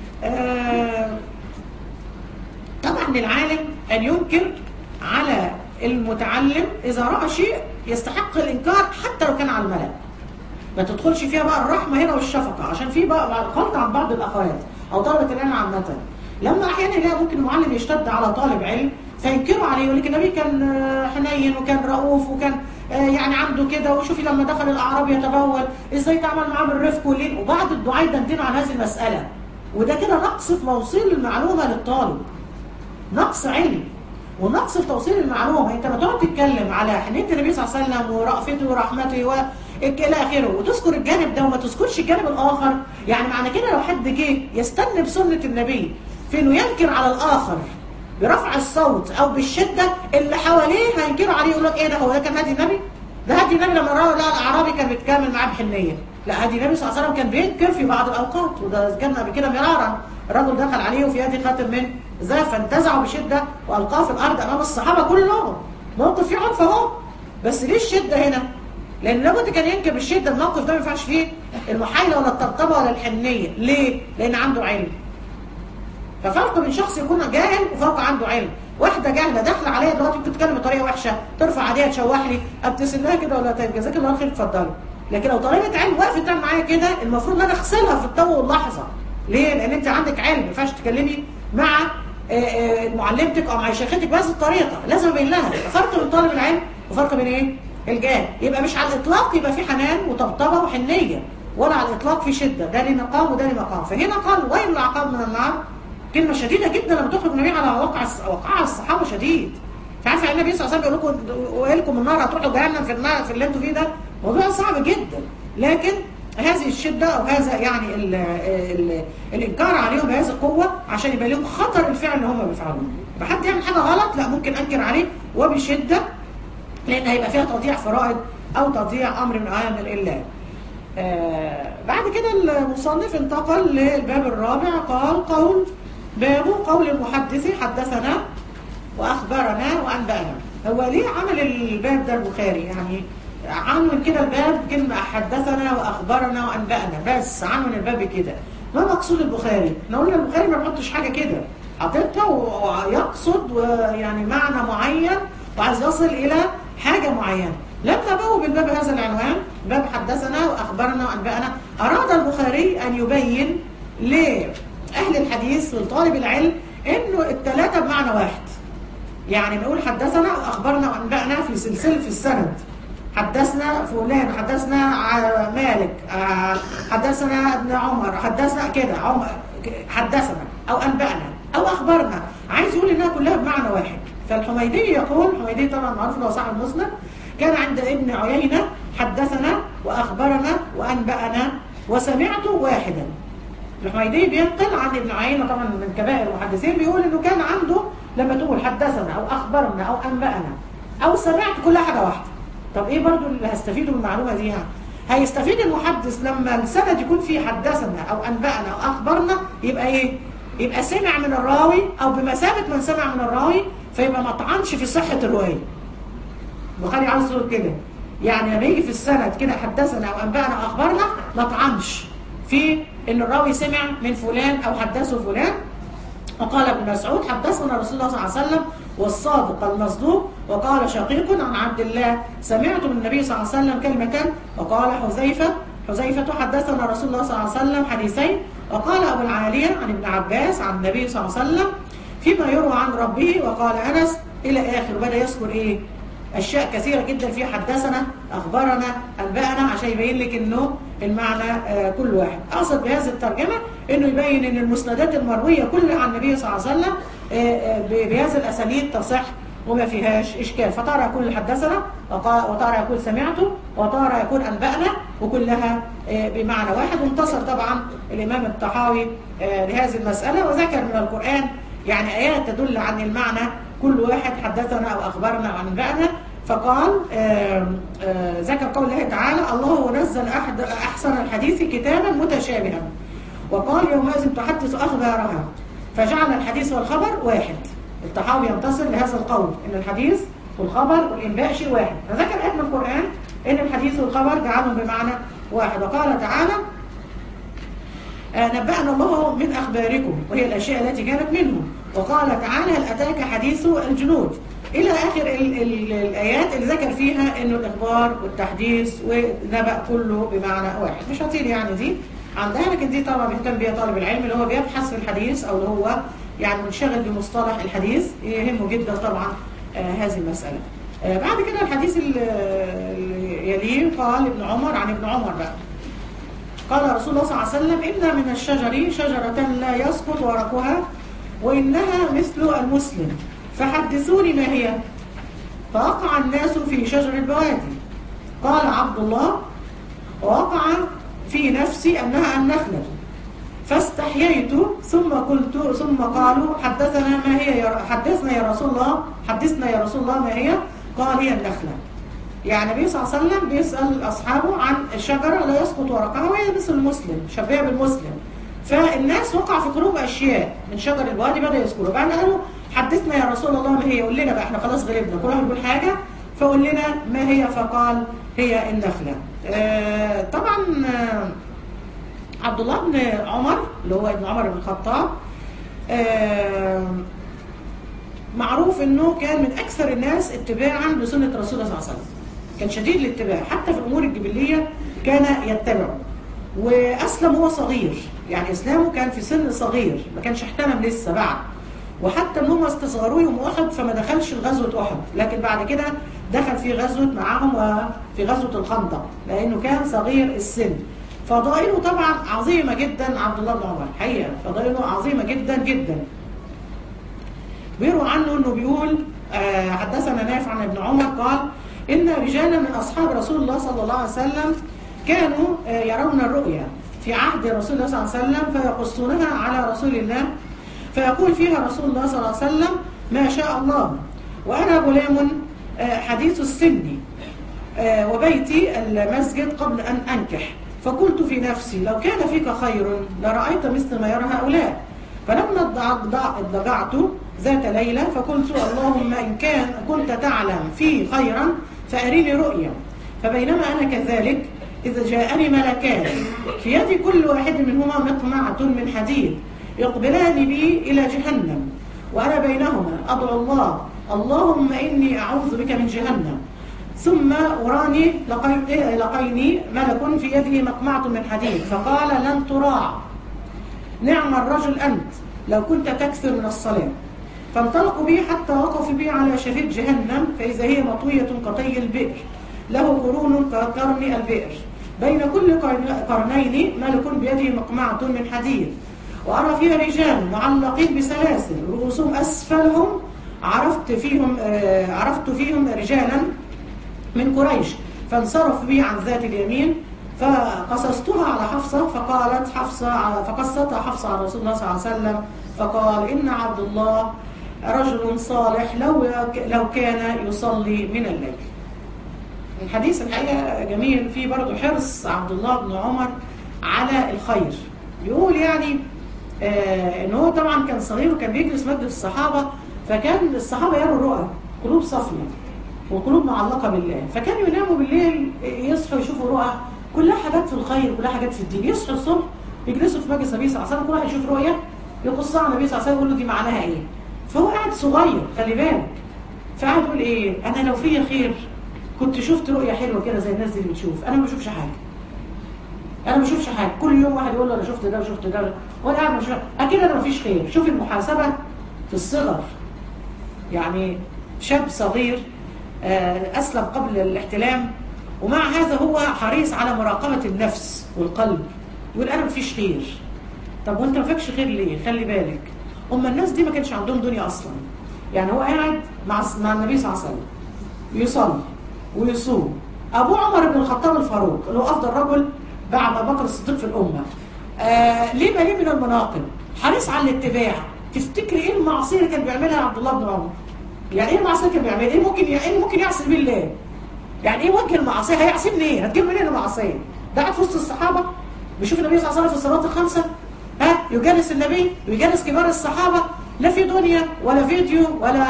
آه طبعا للعالم ان ينكر على المتعلم اذا راى شيء يستحق الانكار حتى لو كان على الملأ. ما تدخلش فيها بقى الرحمه هنا والشفقه عشان في بقى خلط عن بعض الاخوات او طلبه العلم عامه. لما احيانا يلاقي ممكن المعلم يشتد على طالب علم فينكروا عليه يقول لك النبي كان حنين وكان رؤوف وكان يعني عنده كده وشوفي لما دخل الاعراب يتبول ازاي تعمل معاه بالرفق واللين وبعض الدعاء يدندنوا عن هذه المساله وده كده نقص في توصيل المعلومه للطالب نقص علم ونقص في توصيل المعلومه انت ما تقعد تتكلم على حنيه النبي صلى الله عليه وسلم ورأفته ورحمته و الى اخره وتذكر الجانب ده وما تذكرش الجانب الاخر يعني معنى كده لو حد جه يستنى بسنه النبي في انه ينكر على الاخر برفع الصوت او بالشده اللي حواليه هينكروا عليه يقول لك ايه ده هو ده كان هدي النبي؟ ده هدي النبي لما راى لا الاعرابي كان بيتكامل معاه بحنيه لا هدي النبي صلى الله عليه وسلم كان بينكر في بعض الاوقات وده كان قبل كده مرارا الرجل دخل عليه وفي يده خاتم من ذهب فانتزعه بشده والقاه في الارض امام الصحابه كلهم موقف فيه عنف اهو بس ليه الشده هنا؟ لان لابد كان ينكر بالشده الموقف ده ما ينفعش فيه المحايله ولا الطبطبه ولا الحنيه ليه؟ لان عنده علم ففرق بين شخص يكون جاهل وفرق عنده علم واحده جاهله داخله عليا دلوقتي بتتكلم بطريقه وحشه ترفع ايديها تشوح لي ابتسم لها كده ولا طيب جزاك الله خير اتفضلي لكن لو طالبه علم وقفت تعمل معايا كده المفروض ان انا اغسلها في التو واللحظه ليه؟ لان انت عندك علم ما ينفعش تتكلمي مع معلمتك او مع شيختك بهذه الطريقه لازم ابين لها فرق بين طالب العلم وفرق بين ايه؟ الجاهل يبقى مش على الاطلاق يبقى في حنان وطبطبه وحنيه ولا على الاطلاق في شده ده ليه مقام وده ليه مقام فهنا قال ويل العقاب من النار كلمة شديدة جدا لما تخرج النبي على واقع وقع الصحابة شديد. انت عارفة النبي صلى الله عليه وسلم بيقول لكم ويلكم النار هتروحوا جهنم في النار في اللي انتوا فيه ده موضوع صعب جدا لكن هذه الشدة أو هذا يعني ال ال الإنكار عليهم بهذه القوة عشان يبقى لهم خطر الفعل اللي هم بيفعلوه. فحد يعمل حاجة غلط لا ممكن أنكر عليه وبشدة لان هيبقى فيها تضييع فرائض او تضييع امر من اوامر الله آه بعد كده المصنف انتقل للباب الرابع قال قول باب قول المحدث حدثنا واخبرنا وانبانا هو ليه عمل الباب ده البخاري يعني عنون كده الباب كلمة حدثنا وأخبرنا وأنبأنا بس عنون الباب كده ما مقصود البخاري؟ احنا قلنا البخاري ما بيحطش حاجة كده حاططها ويقصد ويعني معنى معين وعايز يصل إلى حاجة معينة لما بوب الباب هذا العنوان باب حدثنا وأخبرنا وأنبأنا أراد البخاري أن يبين لأهل الحديث ولطالب العلم إنه الثلاثة بمعنى واحد يعني نقول حدثنا وأخبرنا وأنبأنا في سلسلة في السند حدثنا فلان حدثنا مالك حدثنا ابن عمر حدثنا كده عمر حدثنا او انبانا او اخبرنا عايز يقول انها كلها بمعنى واحد فالحميدي يقول الحميدي طبعا معروف له صاحب المسند كان عند ابن عيينه حدثنا واخبرنا وانبانا وسمعت واحدا الحميدي بينقل عن ابن عيينه طبعا من كبائر المحدثين بيقول انه كان عنده لما تقول حدثنا او اخبرنا او انبانا او سمعت كلها حاجه واحده طب ايه برضو اللي هستفيده من المعلومه دي يعني هيستفيد المحدث لما السند يكون فيه حدثنا او انبانا او اخبرنا يبقى ايه يبقى سمع من الراوي او بمثابه من سمع من الراوي فيبقى ما طعنش في صحه الروايه البخاري عاوز يقول كده يعني لما يجي في السند كده حدثنا او انبانا او اخبرنا ما طعنش في ان الراوي سمع من فلان او حدثه فلان وقال ابن مسعود حدثنا رسول الله صلى الله عليه وسلم والصادق المصدوق وقال شقيق عن عبد الله سمعت من النبي صلى الله عليه وسلم كلمة وقال حذيفة حذيفة حدثنا رسول الله صلى الله عليه وسلم حديثين وقال أبو العالية عن ابن عباس عن النبي صلى الله عليه وسلم فيما يروى عن ربه وقال أنس إلى آخر وبدأ يذكر إيه أشياء كثيرة جدا فيها حدثنا أخبرنا أنبأنا عشان يبين لك إنه المعنى آه كل واحد أقصد بهذه الترجمة إنه يبين إن المسندات المروية كلها عن النبي صلى الله عليه وسلم آه آه بهذه الأسانيد تصح وما فيهاش إشكال فترى يكون حدثنا وترى يكون سمعته وترى يكون أنبأنا وكلها بمعنى واحد وانتصر طبعا الإمام الطحاوي لهذه المسألة وذكر من القرآن يعني آيات تدل عن المعنى كل واحد حدثنا أو أخبرنا أو أنبأنا فقال آآ آآ ذكر قول الله تعالى الله نزل أحد أحسن الحديث كتابا متشابها وقال يومئذ تحدث أخبارها فجعل الحديث والخبر واحد الطحاوي ينتصر لهذا القول ان الحديث والخبر والانباء شيء واحد فذكر آية من القرآن ان الحديث والخبر جعلهم بمعنى واحد وقال تعالى نبأنا الله من أخباركم وهي الأشياء التي كانت منهم وقال تعالى هل أتاك حديث الجنود إلى آخر ال ال الآيات اللي ذكر فيها إنه الإخبار والتحديث والنبأ كله بمعنى واحد مش هطيل يعني دي عندها لكن دي طبعا بيهتم بيها طالب العلم اللي هو بيبحث في الحديث أو اللي هو يعني منشغل بمصطلح الحديث يهمه جدا طبعا آه هذه المسألة آه بعد كده الحديث اللي يليه قال ابن عمر عن ابن عمر بقى قال رسول الله صلى الله عليه وسلم إن من الشجر شجرة لا يسقط ورقها وإنها مثل المسلم فحدثوني ما هي فوقع الناس في شجر البوادي قال عبد الله ووقع في نفسي أنها النخلة فاستحييت ثم قلت ثم قالوا حدثنا ما هي يا حدثنا يا رسول الله حدثنا يا رسول الله ما هي قال هي النخلة يعني النبي صلى الله عليه وسلم بيسأل أصحابه عن الشجرة لا يسقط ورقها وهي مثل المسلم شبيهة بالمسلم فالناس وقع في قلوب أشياء من شجر الوادي بدأ يذكروا بعد قالوا حدثنا يا رسول الله ما هي قول لنا بقى احنا خلاص غلبنا كل واحد يقول حاجة فقول لنا ما هي فقال هي النخلة آه طبعا آه عبد الله بن عمر اللي هو ابن عمر بن الخطاب آه معروف انه كان من اكثر الناس اتباعا لسنه رسول الله صلى الله عليه وسلم كان شديد الاتباع حتى في الامور الجبليه كان يتبع واسلم هو صغير يعني اسلامه كان في سن صغير ما كانش احتلم لسه بعد وحتى ان هم استصغروه يوم احد فما دخلش غزوه احد لكن بعد كده دخل في غزوه معاهم وفي غزوه الخندق لانه كان صغير السن فضائله طبعا عظيمه جدا عبد الله بن عمر حقيقه فضائله عظيمه جدا جدا بيروى عنه انه بيقول آه حدثنا نافع عن ابن عمر قال ان رجالا من اصحاب رسول الله صلى الله عليه وسلم كانوا آه يرون الرؤيا في عهد رسول الله صلى الله عليه وسلم فيقصونها على رسول الله فيقول فيها رسول الله صلى الله عليه وسلم ما شاء الله وانا غلام آه، حديث السن آه، وبيتي المسجد قبل أن أنكح فقلت في نفسي لو كان فيك خير لرأيت مثل ما يرى هؤلاء فلما اضطجعت- اضطجعت ذات ليلة فقلت اللهم إن كان كنت تعلم في خيرا فأريني رؤيا فبينما أنا كذلك إذا جاءني ملكان في يد كل واحد منهما مقمعة من حديد يقبلان بي إلى جهنم وأنا بينهما أدعو الله اللهم إني أعوذ بك من جهنم ثم أراني لقي- لقيني ملك في يده مقمعة من حديد فقال لن تراع نعم الرجل أنت لو كنت تكثر من الصلاة فانطلقوا بي حتى وقفوا بي على شفير جهنم فإذا هي مطوية كطي البئر له قرون كقرن البئر بين كل قرن- قرنين ملك بيده مقمعة من حديد وأرى فيها رجال معلقين بسلاسل رؤوسهم أسفلهم عرفت فيهم آه، عرفت فيهم رجالا من قريش فانصرف بي عن ذات اليمين فقصصتها على حفصة فقالت حفصة فقصتها حفصة على رسول الله صلى الله عليه وسلم فقال إن عبد الله رجل صالح لو لو كان يصلي من الليل الحديث الحقيقة جميل فيه برضه حرص عبد الله بن عمر على الخير يقول يعني آه ان هو طبعا كان صغير وكان بيجلس مجلس الصحابة فكان الصحابة يروا الرؤى قلوب صافية وقلوب معلقة بالله فكانوا يناموا بالليل يصحوا يشوفوا رؤى كلها حاجات في الخير كلها حاجات في الدين يصحوا الصبح يجلسوا في مجلس النبي صلى الله عليه وسلم كل واحد يشوف رؤية يقصها على النبي صلى الله عليه وسلم يقول له دي معناها ايه فهو قاعد صغير خلي بالك فقعد يقول ايه انا لو فيا خير كنت شفت رؤية حلوة كده زي الناس دي اللي بتشوف انا ما بشوفش حاجة انا ما بشوفش حاجة كل يوم واحد يقول له انا شفت ده وشفت ده وانا قاعد مش اكيد انا ما فيش خير شوف المحاسبة في الصغر يعني شاب صغير آه، أسلم قبل الاحتلام ومع هذا هو حريص على مراقبة النفس والقلب يقول أنا مفيش خير طب وانت ما فيكش خير ليه خلي بالك هم الناس دي ما كانش عندهم دنيا أصلا يعني هو قاعد مع مع النبي صلى الله عليه وسلم يصلي ويصوم أبو عمر بن الخطاب الفاروق اللي هو أفضل رجل بعد أبو بكر الصديق في الأمة آه ليه مليء من المناقب حريص على الاتباع تفتكري ايه المعصيه اللي كان بيعملها عبد الله بن عمر يعني ايه المعصيه اللي كان بيعملها ايه ممكن ايه اللي ممكن يعصي بيه الله يعني ايه وجه المعصيه هيعصي منين هتجيب منين المعصيه ده قاعد في وسط الصحابه بيشوف النبي صلى الله عليه وسلم في الصلاه الخمسه ها يجالس النبي ويجالس كبار الصحابه لا في دنيا ولا فيديو ولا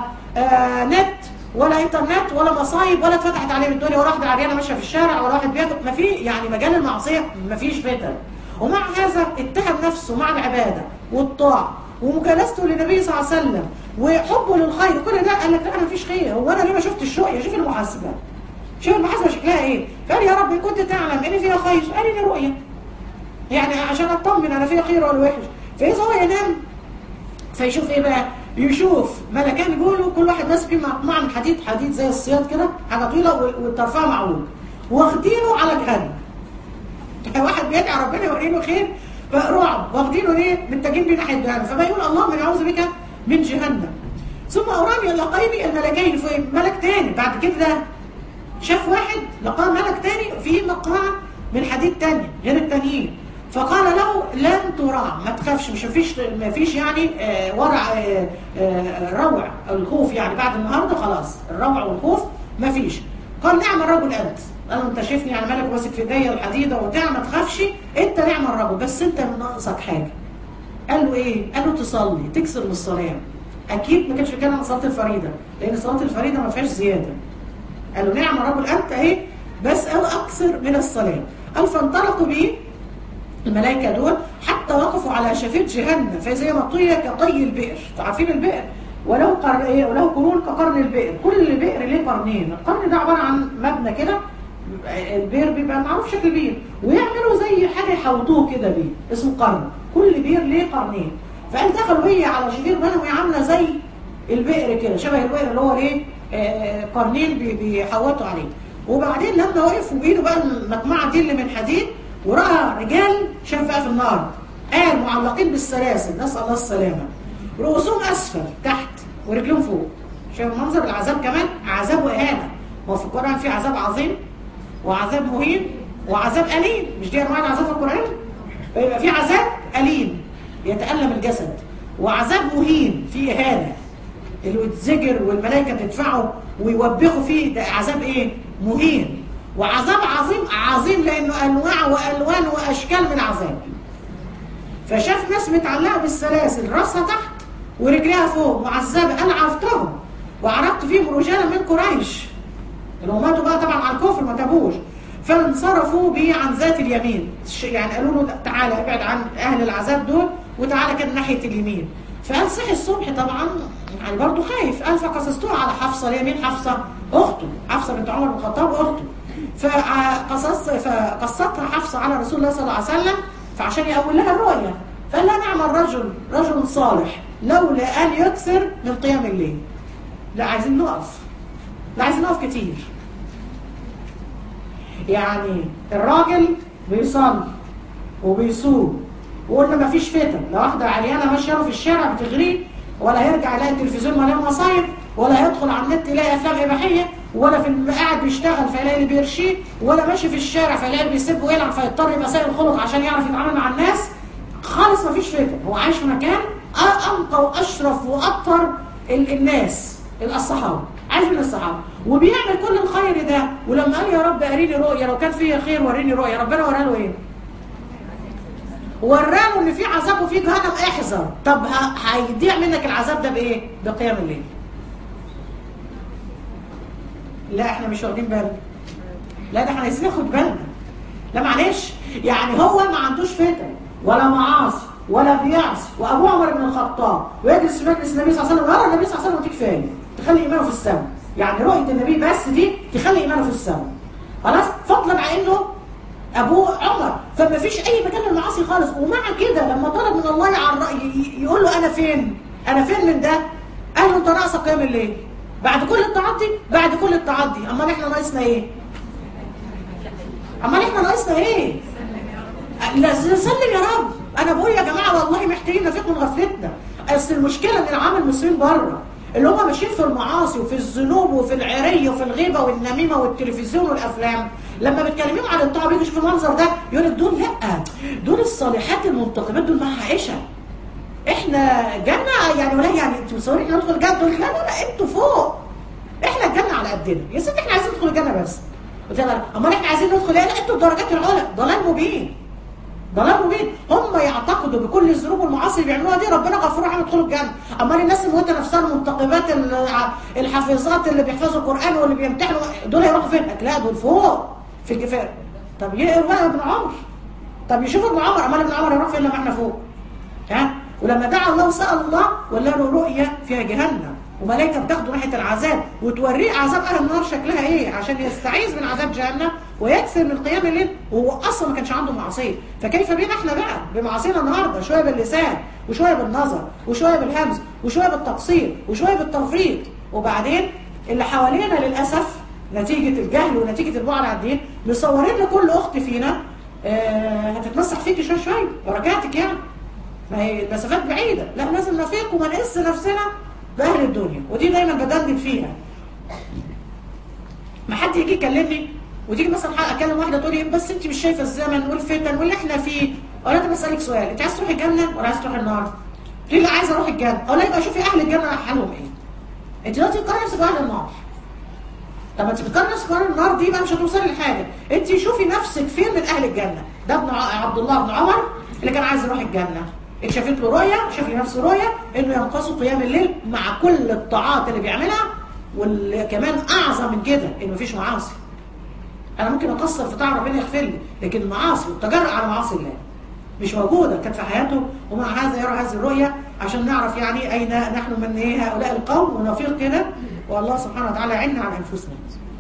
آه نت ولا انترنت ولا مصايب ولا اتفتحت عليهم الدنيا ولا واحده عريانه ماشيه في الشارع ولا واحد بياكل ما في يعني مجال المعصيه ما فيش فتن ومع هذا اتهم نفسه مع العباده والطاعه ومجالسته للنبي صلى الله عليه وسلم وحبه للخير كل ده قال لك لا انا مفيش خير هو انا ليه ما شفتش الرؤيا شوف المحاسبه شوف المحاسبه شكلها ايه فقال يا رب ان كنت تعلم ان فيها خير ارني رؤيا يعني عشان اطمن انا فيها خير ولا وحش فاذا هو ينام فيشوف ايه بقى يشوف ملكان يقولوا كل واحد ماسك فيه مقمع من حديد حديد زي الصياد كده حاجه طويله وطرفها معوج واخدينه على جهنم واحد بيدعي ربنا يوريله خير فرعب واخدينه ليه متجهين بيه ناحيه جهنم فما يقول اللهم اني اعوذ بك من جهنم ثم اراني لقيني الملكين في ملك تاني بعد كده شاف واحد لقاه ملك تاني في مقمعه من حديد تاني غير التانيين فقال له لن تراع ما تخافش مش مفيش ما فيش يعني آه ورع آه آه روع او الخوف يعني بعد النهارده خلاص الروع والخوف ما فيش قال نعم الرجل انت قال له انت شايفني يعني مالك ماسك في ايديا الحديده وبتاع ما تخافش انت نعم الرجل بس انت ناقصك حاجه قال له ايه؟ قال له تصلي تكسر من الصلاه اكيد ما كانش بيتكلم عن صلاه الفريضه لان صلاه الفريضه ما فيهاش زياده قال له نعم الرجل انت اهي بس او اكثر من الصلاه قال فانطلقوا بيه الملائكة دول حتى وقفوا على شفير جهنم فإذا هي مطية كطي البئر عارفين البئر ولو قر... إيه ولو قرون كقرن البئر كل بئر ليه قرنين القرن ده عبارة عن مبنى كده البئر بيبقى معروف شكل بير ويعملوا زي حاجة يحوطوه كده بيه اسمه قرن كل بير ليه قرنين فقال دخلوا هي على شفير بنهم عاملة زي البئر كده شبه البئر اللي هو ايه آه قرنين بي... بيحوطوا عليه وبعدين لما وقفوا بايده بقى المجموعة دي اللي من حديد ورأى رجال شاف بقى في النار قال معلقين بالسلاسل نسأل الله السلامة رؤوسهم أسفل تحت ورجلهم فوق شايف منظر العذاب كمان عذاب وإهانة هو في القرآن في عذاب عظيم وعذاب مهين وعذاب أليم مش دي أنواع العذاب في القرآن فيبقى في عذاب أليم يتألم الجسد وعذاب مهين في إهانة اللي يتزجر والملائكه تدفعه ويوبخوا فيه ده عذاب ايه مهين وعذاب عظيم عظيم لانه انواع والوان واشكال من العذاب فشاف ناس متعلقه بالسلاسل راسها تحت ورجليها فوق معذبه انا عرفتهم وعرفت فيهم رجالا من قريش اللي ماتوا بقى طبعا على الكفر ما تابوش فانصرفوا به عن ذات اليمين يعني قالوا له تعالى ابعد عن اهل العذاب دول وتعالى كده ناحيه اليمين فقال صحي الصبح طبعا يعني برضه خايف قال فقصصتها على حفصه اللي هي مين حفصه اخته حفصه بنت عمر بن الخطاب اخته فقصص فقصتها حفصه على رسول الله صلى الله عليه وسلم فعشان يقول لها الرؤيا فقال لها نعم الرجل رجل صالح لولا ان يكثر من قيام الليل لا عايزين نقف لا عايزين نقف كتير يعني الراجل بيصلي وبيصوم وقلنا ما فيش فتن لو واحده عريانه ماشيه له في الشارع بتغريه ولا هيرجع يلاقي التلفزيون مليان مصايب ولا هيدخل على النت يلاقي افلام اباحيه ولا في الم- قاعد بيشتغل فيلاقي اللي بيرشيه ولا ماشي في الشارع فيلاقي اللي بيسب ويلعب فيضطر يبقى سائل الخلق عشان يعرف يتعامل مع الناس خالص ما فيش فتن هو عايش في مكان أ- انقى واشرف واطهر ال- الناس الصحابه عايش من الصحابه وبيعمل كل الخير ده ولما قال يا رب اريني رؤيه لو كان فيها خير وريني رؤيه ربنا وراه له ايه؟ وراله ان في عذاب وفي جهنم احذر طب ه- هيضيع منك العذاب ده بايه بقيام الليل لا احنا مش واخدين بالنا لا ده احنا عايزين ناخد بالنا لا معلش يعني هو ما عندوش فتن ولا معاصي ولا بيعصي وابو عمر بن الخطاب ويجلس في مجلس النبي صلى الله عليه وسلم ويرى النبي صلى الله عليه وسلم كفايه تخلي ايمانه في السماء يعني رؤيه النبي بس دي تخلي ايمانه في السماء خلاص فضلا عن انه ابوه عمر فما فيش اي مكان للمعاصي خالص ومع كده لما طلب من الله عن رأي يقول له انا فين انا فين من ده قال له انت ناقصك قيام الليل بعد كل الطاعات دي بعد كل الطاعات دي امال احنا ناقصنا ايه امال احنا ناقصنا ايه لا سلم يا رب انا بقول يا جماعه والله محتاجين نفيق من غفلتنا اصل المشكله ان العام المسلمين بره اللي هم ماشيين في المعاصي وفي الذنوب وفي العري وفي الغيبه والنميمه والتلفزيون والافلام لما بتكلميهم عن الطاعه بيجوا يشوفوا المنظر ده يقول لك دول لا دول الصالحات المنتقبات دول مع عائشه احنا جنه يعني ولا يعني انتوا مصورين احنا ندخل الجنه تقول لك لا لا لا انتوا فوق احنا الجنه على قدنا يا ست احنا عايزين ندخل الجنه بس قلت لها امال احنا عايزين ندخل لا لا انتوا الدرجات العلى ضلال مبين ضلال مبين هم يعتقدوا بكل الذنوب والمعاصي اللي بيعملوها دي ربنا غفور رحيم يدخلوا الجنه امال الناس الموتى نفسها المنتقبات الع- الحافظات اللي بيحفظوا القران واللي بيمتحنوا دول هيروحوا فين لا دول فوق في الجفاء طب يقروا بقى ابن عمر طب يشوفوا ابن عمر امال ابن عمر هيروح فين لما احنا فوق ها ولما دعا الله وسال الله ولا له رؤيه فيها جهنم وملائكه بتاخده ناحيه العذاب وتوريه عذاب اهل النار شكلها ايه عشان يستعيذ من عذاب جهنم ويكثر من قيام الليل وهو اصلا ما كانش عنده معصيه فكيف بينا احنا بقى بمعاصينا النهارده شويه باللسان وشويه بالنظر وشويه بالهمز وشويه بالتقصير وشويه بالتفريط وبعدين اللي حوالينا للاسف نتيجه الجهل ونتيجه البعد عن الدين مصورين لكل اخت فينا آه هتتمسح فيكي شويه شويه بركاتك يعني ما هي المسافات بعيدة لا لازم نفيق وما نقس نفسنا بأهل الدنيا ودي دايما بدندن فيها ما حد يجي يكلمني وتيجي مثلا حق اكلم واحده تقول لي بس انت مش شايفه الزمن والفتن واللي احنا فيه اقول لها طب اسالك سؤال انت عايز تروحي الجنه ولا عايز تروحي النار؟ تقولي لا عايزه اروح الجنه اقول لها يبقى شوفي اهل الجنه حالهم ايه؟ انت دلوقتي بتقارني نفسك باهل النار طب ما انت بتقارني نفسك باهل النار دي بقى مش هتوصلي لحاجه انت شوفي نفسك فين من اهل الجنه ده ابن ع- عبد الله بن عمر اللي كان عايز يروح الجنه اتشافت له رؤيه شاف لنفسه رؤيه انه ينقص قيام الليل مع كل الطاعات اللي بيعملها وكمان اعظم من كده انه مفيش معاصي انا ممكن اقصر في طاعه ربنا يغفر لي لكن المعاصي والتجرؤ على معاصي الله مش موجوده كانت في حياته ومع هذا يرى هذه الرؤيه عشان نعرف يعني اين نحن من ايه هؤلاء القوم ونفيق كده والله سبحانه وتعالى يعيننا على انفسنا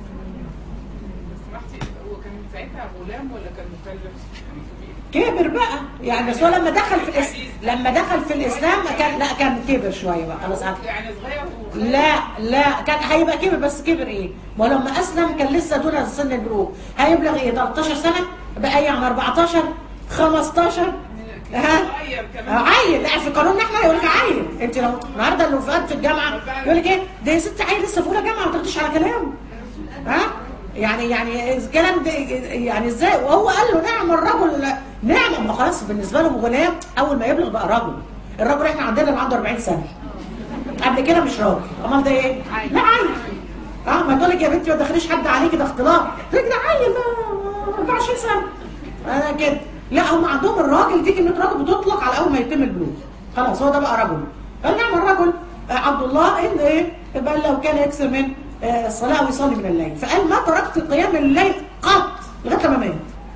سمحتي هو كان ساعتها غلام ولا كان مكلف؟ يعني كبير؟ كبر بقى يعني بس هو لما دخل في الإس... لما دخل في الاسلام كان لا كان كبر شويه بقى خلاص عارف. يعني صغير وخير. لا لا كان هيبقى كبر بس كبر ايه؟ ما هو لما اسلم كان لسه دون سن البلوغ هيبلغ ايه 13 سنه بقى يعني 14 15 ها صغير كمان عيل لا في قانوننا احنا يقول لك عيل انت لو النهارده اللي فؤاد في الجامعه يقول لك ايه ده يا ست عيل لسه في اولى جامعه ما تردش على كلامه ها يعني يعني الكلام ده يعني ازاي وهو قال له نعم الرجل نعم ما خلاص بالنسبه لهم غلام اول ما يبلغ بقى رجل الرجل احنا عندنا اللي عنده 40 سنه قبل بعد كده مش راجل امال ده ايه عيل. لا عيل اه ما تقول لك يا بنتي ما تدخليش حد عليكي ده اختلاط تقول لك ده عيل ما- 24 سنه انا كده لا هم عندهم الراجل دي كلمه راجل بتطلق على اول ما يتم البلوغ خلاص هو ده بقى رجل فنعم الرجل آه، عبد الله ان ايه بل لو كان يكسر من آه، الصلاه ويصلي من الليل فقال ما تركت قيام الليل قط لغايه ما مات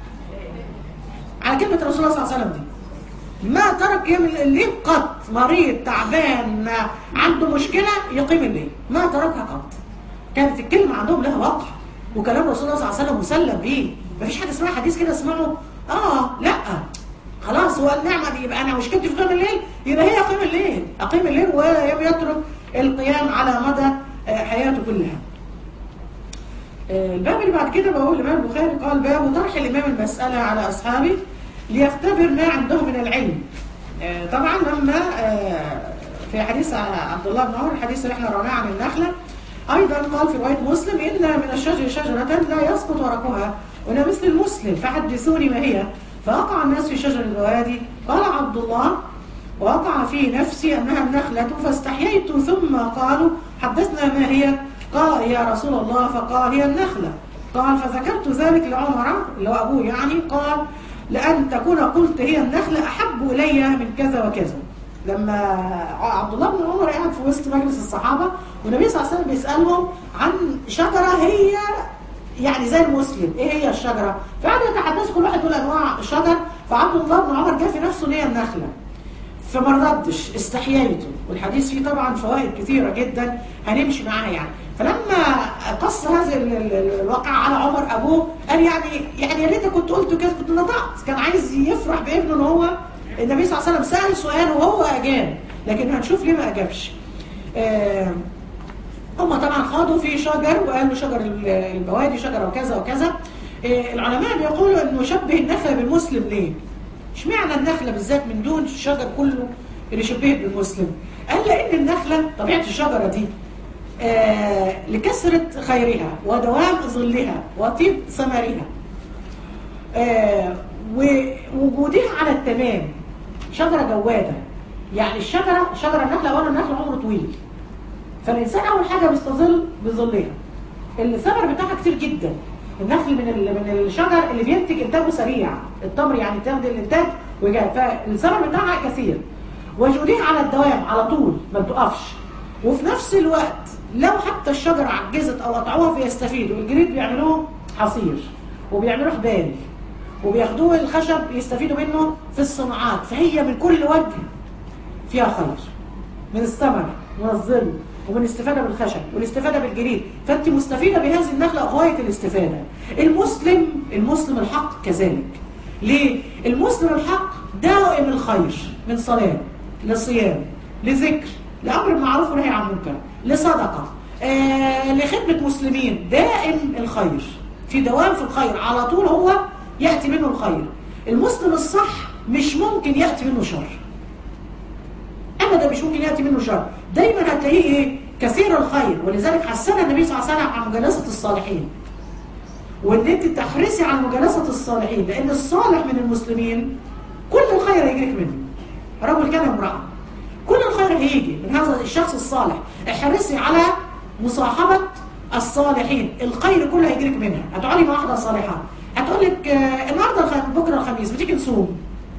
على كلمه رسول الله صلى الله عليه وسلم دي ما ترك يوم الليل قط مريض تعبان عنده مشكلة يقيم الليل ما تركها قط كانت الكلمة عندهم لها وقع وكلام رسول الله صلى الله عليه وسلم مسلم بيه مفيش حاجة اسمها حديث كده اسمعه اه لا خلاص هو النعمة دي يبقى انا مشكلتي في قيام الليل يبقى هي اقيم الليل اقيم الليل ويترك القيام على مدى آه، حياته كلها آه، الباب اللي بعد كده بقول الإمام البخاري قال باب طرح الإمام المسألة على أصحابه ليختبر ما عندهم من العلم آه، طبعا لما آه، في حديث عبد الله بن عمر الحديث اللي احنا رأيناه عن النخلة أيضا قال في رواية مسلم إن من الشجر شجرة لا يسقط ورقها وأنا مثل المسلم فحدثوني ما هي فوقع الناس في شجر البوادي قال عبد الله ووقع في نفسي أنها النخلة فاستحييت ثم قالوا حدثنا ما هي قال يا رسول الله فقال هي النخلة قال فذكرت ذلك لعمر اللي هو أبوه يعني قال لأن تكون قلت هي النخلة أحب إلي من كذا وكذا لما عبد الله بن عمر قاعد في وسط مجلس الصحابة والنبي صلى الله عليه وسلم بيسألهم عن شجرة هي يعني زي المسلم ايه هي الشجرة فقعدوا يتحدثوا كل واحد يقول انواع الشجر فعبد الله بن عمر جاء في نفسه ان هي النخلة فما ردش استحييته والحديث فيه طبعا فوائد كثيرة جدا هنمشي معاها يعني فلما قص هذا ال- ال- الواقع على عمر ابوه قال يعني يعني يا ريت كنت قلت كده كنت نطقت كان عايز يفرح بابنه ان هو النبي صلى الله عليه وسلم سأل سؤال وهو اجاب لكن هنشوف ليه ما اجابش آه هم طبعا خاضوا في شجر وقالوا شجر ال- البوادي شجره وكذا وكذا إيه، العلماء بيقولوا انه شبه النخله بالمسلم ليه؟ اشمعنى النخله بالذات من دون الشجر كله اللي شبهت بالمسلم؟ قال لان النخله طبيعه الشجره دي آه لكثره خيرها ودوام ظلها وطيب ثمرها آه ووجودها على التمام شجره جواده يعني الشجره شجره النخله اولا النخله عمره طويل فالإنسان أول حاجة بيستظل بظلها الثمر بتاعها كتير جدا النخل من ال- من الشجر اللي بينتج إنتاجه سريع التمر يعني تاخد الإنتاج وجاء فالثمر بتاعها كثير وجودها على الدوام على طول ما بتقفش وفي نفس الوقت لو حتى الشجرة عجزت أو قطعوها فيستفيدوا الجريد بيعملوه حصير وبيعملوه حبال وبياخدوه الخشب يستفيدوا منه في الصناعات فهي من كل وجه فيها خير من الثمر ومن الظل ومن الاستفادة بالخشب والاستفادة بالجريد فأنت مستفيدة بهذه النخلة غاية الاستفادة المسلم المسلم الحق كذلك ليه؟ المسلم الحق دائم الخير من صلاة لصيام لذكر لأمر بالمعروف ونهي عن المنكر لصدقة آه لخدمة مسلمين دائم الخير في دوام في الخير على طول هو يأتي منه الخير المسلم الصح مش ممكن يأتي منه شر ابدا مش ممكن ياتي منه شر دايما هتلاقيه ايه كثير الخير ولذلك حسنا النبي صلى الله عليه وسلم عن مجالسه الصالحين وان انت تحرصي عن مجالسه الصالحين لان الصالح من المسلمين كل الخير هيجيك منه رجل كان امراه كل الخير هيجي من هذا الشخص الصالح احرصي على مصاحبه الصالحين الخير كله هيجيلك منها هتقعدي مع واحده صالحه هتقول لك آه النهارده الخ- بكره الخميس بتيجي نصوم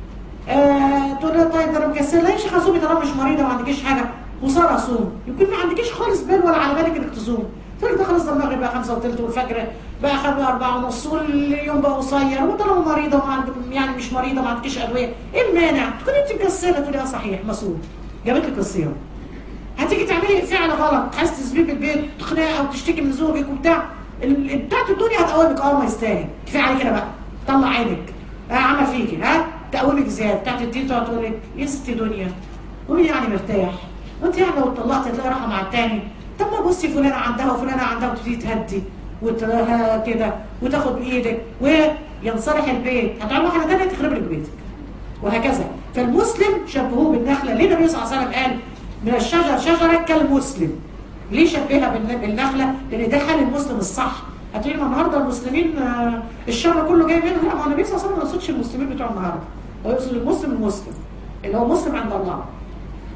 آه، تقول لها طيب ده انا مكسله يا شيخه صومي طالما مش مريضه وما عندكيش حاجه وصار اصوم يمكن ما عندكيش خالص بال ولا على بالك انك تصوم تقول لك ده خلاص ده المغرب بقى 5 وثلث والفجر بقى 5 4 ونص واليوم بقى قصير وطالما مريضه وما عند يعني مش مريضه ما عندكيش ادويه ايه المانع؟ تكون انت مكسله تقولي اه صحيح مصوم جابت لك الصيام هتيجي تعملي فعل غلط عايز تسيبيه في البيت تخنقي او تشتكي من زوجك وبتاع ال- بتاعت الدنيا هتقومك اه ما يستاهل كفايه عليك كده بقى طلع عينك ها عمل فيكي ها تقومك زياده بتاعت الدين تقعد تقول لك يا ستي دنيا قولي يعني مرتاح وانت يعني لو اتطلقتي هتلاقي راحه مع التاني طب ما بصي فلانه عندها وفلانه عندها وتبتدي تهدي وتلاقيها كده وتاخد بايدك وينصلح البيت هتعمل حاجه ثانيه تخرب لك بيتك وهكذا فالمسلم شبهوه بالنخلة ليه النبي صلى الله عليه وسلم قال من الشجر شجرة كالمسلم ليه شبهها بالن- بالنخلة لأن ده حال المسلم الصح هتقولي ما النهارده المسلمين آه، الشر كله جاي منهم لا ما هو النبي صلى الله عليه وسلم ما يقصدش المسلمين بتوع النهارده هو يقصد المسلم المسلم اللي هو مسلم عند الله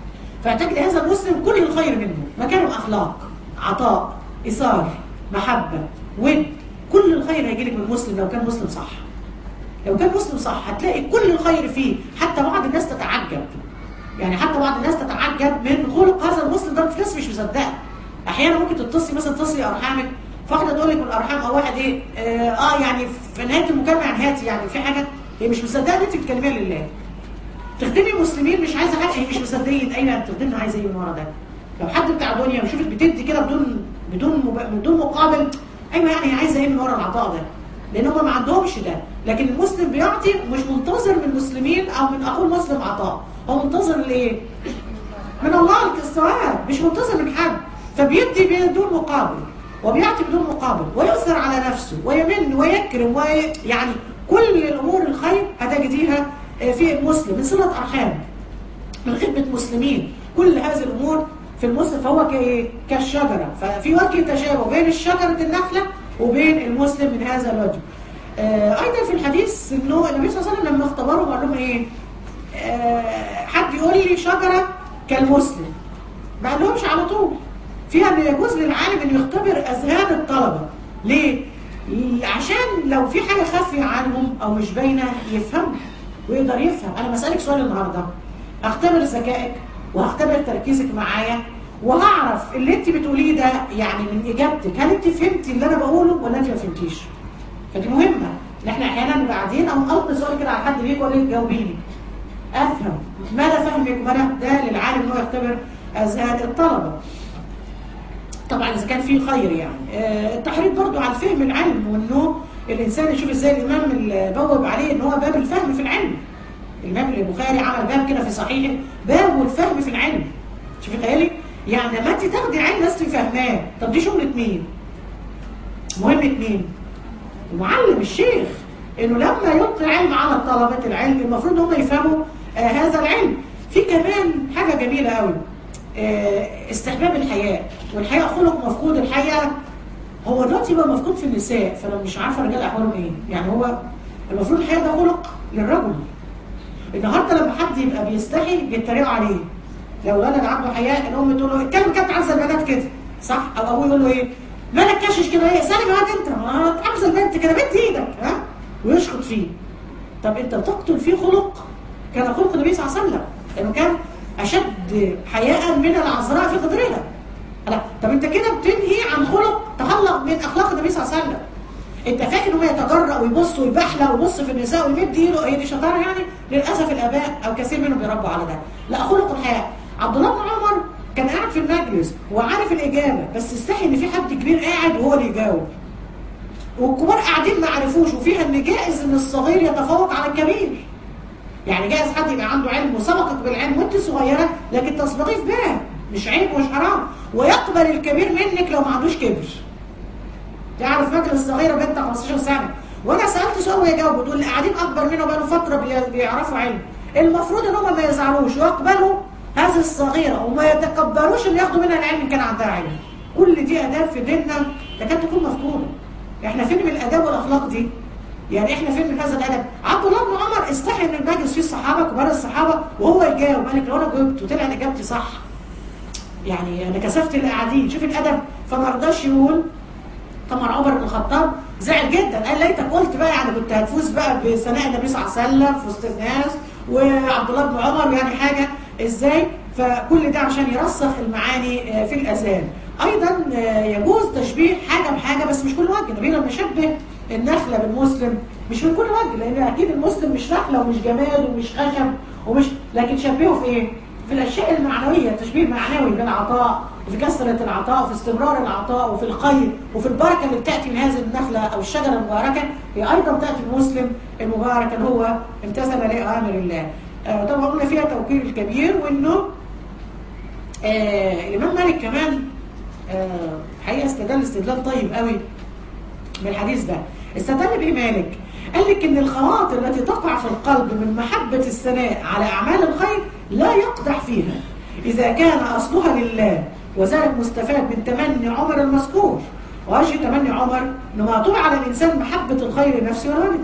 فتجد هذا المسلم كل الخير منه مكانه اخلاق عطاء ايثار محبه ود كل الخير هيجي لك من المسلم لو كان مسلم صح لو كان مسلم صح هتلاقي كل الخير فيه حتى بعض الناس تتعجب يعني حتى بعض الناس تتعجب من خلق هذا المسلم ده في ناس مش مصدقه احيانا ممكن تتصلي مثلا تصلي ارحامك فواحده تقول لك من الارحام او واحد ايه اه, آه يعني في نهايه المكالمه يعني هاتي يعني في حاجه هي مش مصدقه ان انت بتكلميها لله تخدمي مسلمين مش عايزه حاجه هي مش مصدقين ايوه بتخدمي عايزه ايه من ورا ده لو حد بتاع دنيا وشوفك بتدي كده بدون بدون مب... بدون مقابل ايوه يعني هي عايزه ايه من ورا العطاء ده لان هم ما عندهمش ده لكن المسلم بيعطي ومش منتظر من المسلمين او من اخوه المسلم عطاء هو منتظر لايه من الله الثواب مش منتظر من حد فبيدي بدون مقابل وبيعطي بدون مقابل ويؤثر على نفسه ويمن ويكرم وي... يعني كل الامور الخير هتجديها في المسلم من صله ارحام من خدمه مسلمين كل هذه الامور في المسلم فهو كايه كالشجره ففي وجه تشابه بين الشجره النخله وبين المسلم من هذا الوجه آه ايضا في الحديث انه النبي صلى الله عليه وسلم لما اختبروا قال لهم ايه آه حد يقول لي شجره كالمسلم ما قالهمش على طول فيها ان يجوز للعالم انه يختبر اذهان الطلبه ليه عشان لو في حاجه خافيه عنهم او مش باينه يفهم ويقدر يفهم انا بسالك سؤال النهارده اختبر ذكائك وهختبر تركيزك معايا وهعرف اللي انت بتقوليه ده يعني من اجابتك هل انت فهمتي اللي انا بقوله ولا انت ما فهمتيش فدي مهمه ان احنا احيانا نبقى قاعدين او القي سؤال كده على حد بيجي يقول لي جاوبيني افهم مدى فهمك ومدى ده للعالم ان هو يختبر اذهان الطلبه طبعا اذا كان في خير يعني آه التحريض برضو على فهم العلم وانه الانسان يشوف ازاي الامام اللي بوب عليه ان هو باب الفهم في العلم الامام البخاري عمل باب كده في صحيحه باب الفهم في العلم شوفي تخيلي يعني لما انت تاخدي علم ناس فاهماه طب دي شغله مين مهمه مين المعلم الشيخ انه لما يلقي علم على طلبه العلم المفروض هم يفهموا آه هذا العلم في كمان حاجه جميله قوي آه استحباب الحياء والحياء خلق مفقود الحقيقه هو دلوقتي بقى مفقود في النساء فانا مش عارفه الرجال احوالهم ايه يعني هو المفروض الحياء ده خلق للرجل النهارده لما حد يبقى بيستحي بيتريقوا عليه لو ولد عنده حياء الام تقول له اتكلم كانت عايزه البنات كده صح او ابوه يقول له ايه مالك كاشش كده ايه سالم يا واد انت ما عاوزه البنت كده مد ايدك ها ويشخط فيه طب انت بتقتل فيه خلق كان خلق النبي صلى الله عليه وسلم لانه كان اشد حياء من العذراء في خدرها لا طب انت كده بتنهي عن خلق تخلق من اخلاق النبي صلى الله عليه وسلم انت فاكر ان هو يتجرأ ويبص ويبحلى ويبص في النساء ويمد ايده هي دي شطاره يعني للاسف الاباء او كثير منهم بيربوا على ده لا خلق الحياء عبد الله بن عمر كان قاعد في المجلس وعارف الاجابه بس استحي ان في حد كبير قاعد وهو اللي يجاوب والكبار قاعدين ما عرفوش وفيها ان جائز ان الصغير يتفوق على الكبير يعني جائز حد يبقى عنده علم وسبقك بالعلم وانت صغيره لكن تسبقيه في باب مش عيب ومش حرام ويقبل الكبير منك لو ما عندوش كبر تعرف فاكر الصغيره بنت 15 سنه وانا سالت سؤال وهي جاوبت تقول اللي قاعدين اكبر منه بقالوا فتره بيعرفوا علم المفروض ان هم ما يزعلوش ويقبلوا هذه الصغيره وما يتكبروش ان ياخدوا منها العلم ان كان عندها علم كل دي اداب في ديننا تكاد تكون مفقوده احنا فين من الاداب والاخلاق دي يعني احنا فين من هذا الادب عبد الله بن عمر استحي ان المجلس فيه الصحابه كبار الصحابه وهو يجاوب قال لك لو انا جاوبت وطلع اجابتي صح يعني انا كسفت اللي قاعدين شوف الادب فما رضاش يقول طبعا عمر بن الخطاب زعل جدا قال ليتك قلت بقى يعني كنت هتفوز بقى بثناء النبي صلى الله عليه وسلم في وسط الناس وعبد الله بن عمر يعني حاجه ازاي فكل ده عشان يرسخ المعاني في الاذهان ايضا يجوز تشبيه حاجه بحاجه بس مش كل وجه النبي لما شبه النخله بالمسلم مش من كل وجه لان اكيد المسلم مش نخله ومش جماد ومش خشب ومش لكن شبهه في ايه؟ في الاشياء المعنويه تشبيه معنوي بالعطاء وفي كثره العطاء وفي استمرار العطاء وفي الخير وفي البركه اللي بتاتي من هذه النخله او الشجره المباركه هي ايضا تاتي المسلم المبارك اللي هو امتثل لاوامر الله. آه طبعا قلنا فيها توقير الكبير وانه آه الامام مالك كمان آه حقيقه استدل استدلال طيب قوي بالحديث ده. استدل بايه مالك؟ قال لك ان الخواطر التي تقع في القلب من محبه الثناء على اعمال الخير لا يقدح فيها اذا كان اصلها لله وذلك مستفاد من تمني عمر المذكور وجه تمني عمر انه معطوب على الانسان محبه الخير لنفسه ووالده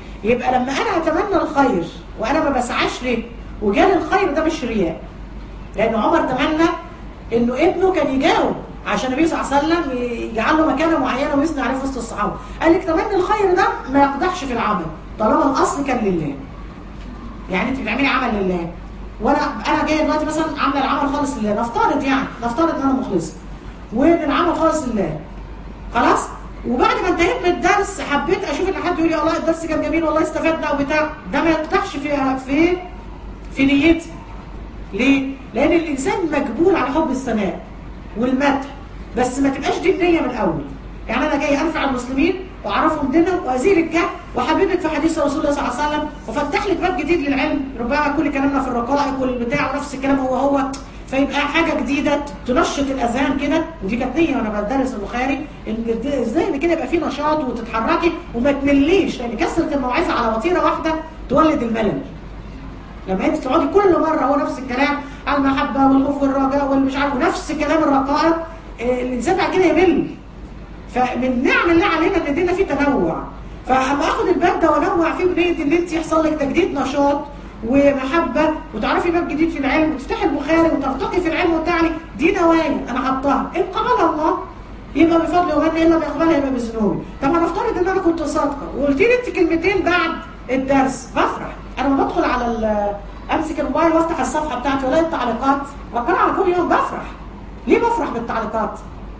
يبقى لما انا اتمنى الخير وانا ما بسعاش ليه وجال الخير ده مش رياء لان عمر تمنى انه ابنه كان يجاوب عشان النبي صلى الله عليه وسلم يجعل له مكانه معينه ويثني عليه في وسط الصحابه قال لك تمني الخير ده ما يقدحش في العمل طالما الاصل كان لله يعني انت بتعملي عمل لله وانا انا جايه دلوقتي مثلا عامله العمل خالص لله نفترض يعني نفترض ان انا مخلصه وان العمل خالص لله خلاص وبعد ما انتهيت من الدرس حبيت اشوف ان حد يقول لي والله الدرس كان جميل والله استفدنا او بتاع ده ما يقدحش في في في نيتي ليه؟ لان الانسان مجبول على حب الثناء والمدح بس ما تبقاش دي النيه من الاول يعني انا جاي انفع المسلمين واعرفهم دينهم وازيل الجهل وحبيبك في حديث رسول الله صلى الله عليه وسلم وفتح لك باب جديد للعلم ربما كل كلامنا في الرقائق والبتاع ونفس الكلام هو هو فيبقى حاجه جديده تنشط الاذهان كده ودي كانت نيه وانا بدرس البخاري ان ازاي ان كده يبقى في نشاط وتتحركي وما تمليش لان كسره الموعظه على وتيره واحده تولد الملل لما انت تقعدي كل مره هو نفس الكلام على المحبه والخوف والرجاء والمش عارف ونفس كلام الرقائق آه، الانسان بعد كده يمل فمن نعم الله علينا ان ادينا فيه تنوع فاما اخد الباب ده وانوع فيه بنيه ان انت يحصل لك تجديد نشاط ومحبه وتعرفي باب جديد في العلم وتفتحي البخاري وترتقي في العلم وتعلي دي نوايا انا حطاها ان قبلها الله يبقى بفضل ومن الا بيقبلها يبقى بذنوبي طب انا افترض ان انا كنت صادقه وقلت لي انت كلمتين بعد الدرس بفرح انا لما بدخل على ال- امسك الموبايل وافتح الصفحه بتاعتي والاقي التعليقات بقرا على كل يوم بفرح ليه بفرح بالتعليقات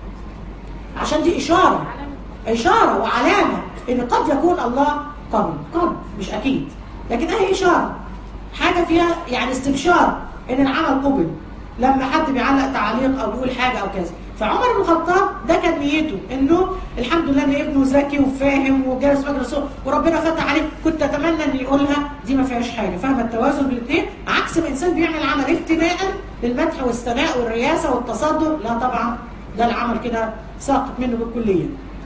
عشان دي اشاره اشاره وعلامه ان قد يكون الله قبل قد مش اكيد لكن اهي اشاره حاجه فيها يعني استبشار ان العمل قبل لما حد بيعلق تعليق او بيقول حاجه او كذا فعمر بن الخطاب ده كان نيته انه الحمد لله ان ابنه ذكي وفاهم وجالس مجلس وربنا فتح عليه كنت اتمنى ان يقولها دي ما فيهاش حاجه فاهمه التوازن بين الاثنين عكس ما انسان بيعمل عمل ابتداء للمدح والثناء والرياسه والتصدر لا طبعا ده العمل كده ساقط منه بالكليه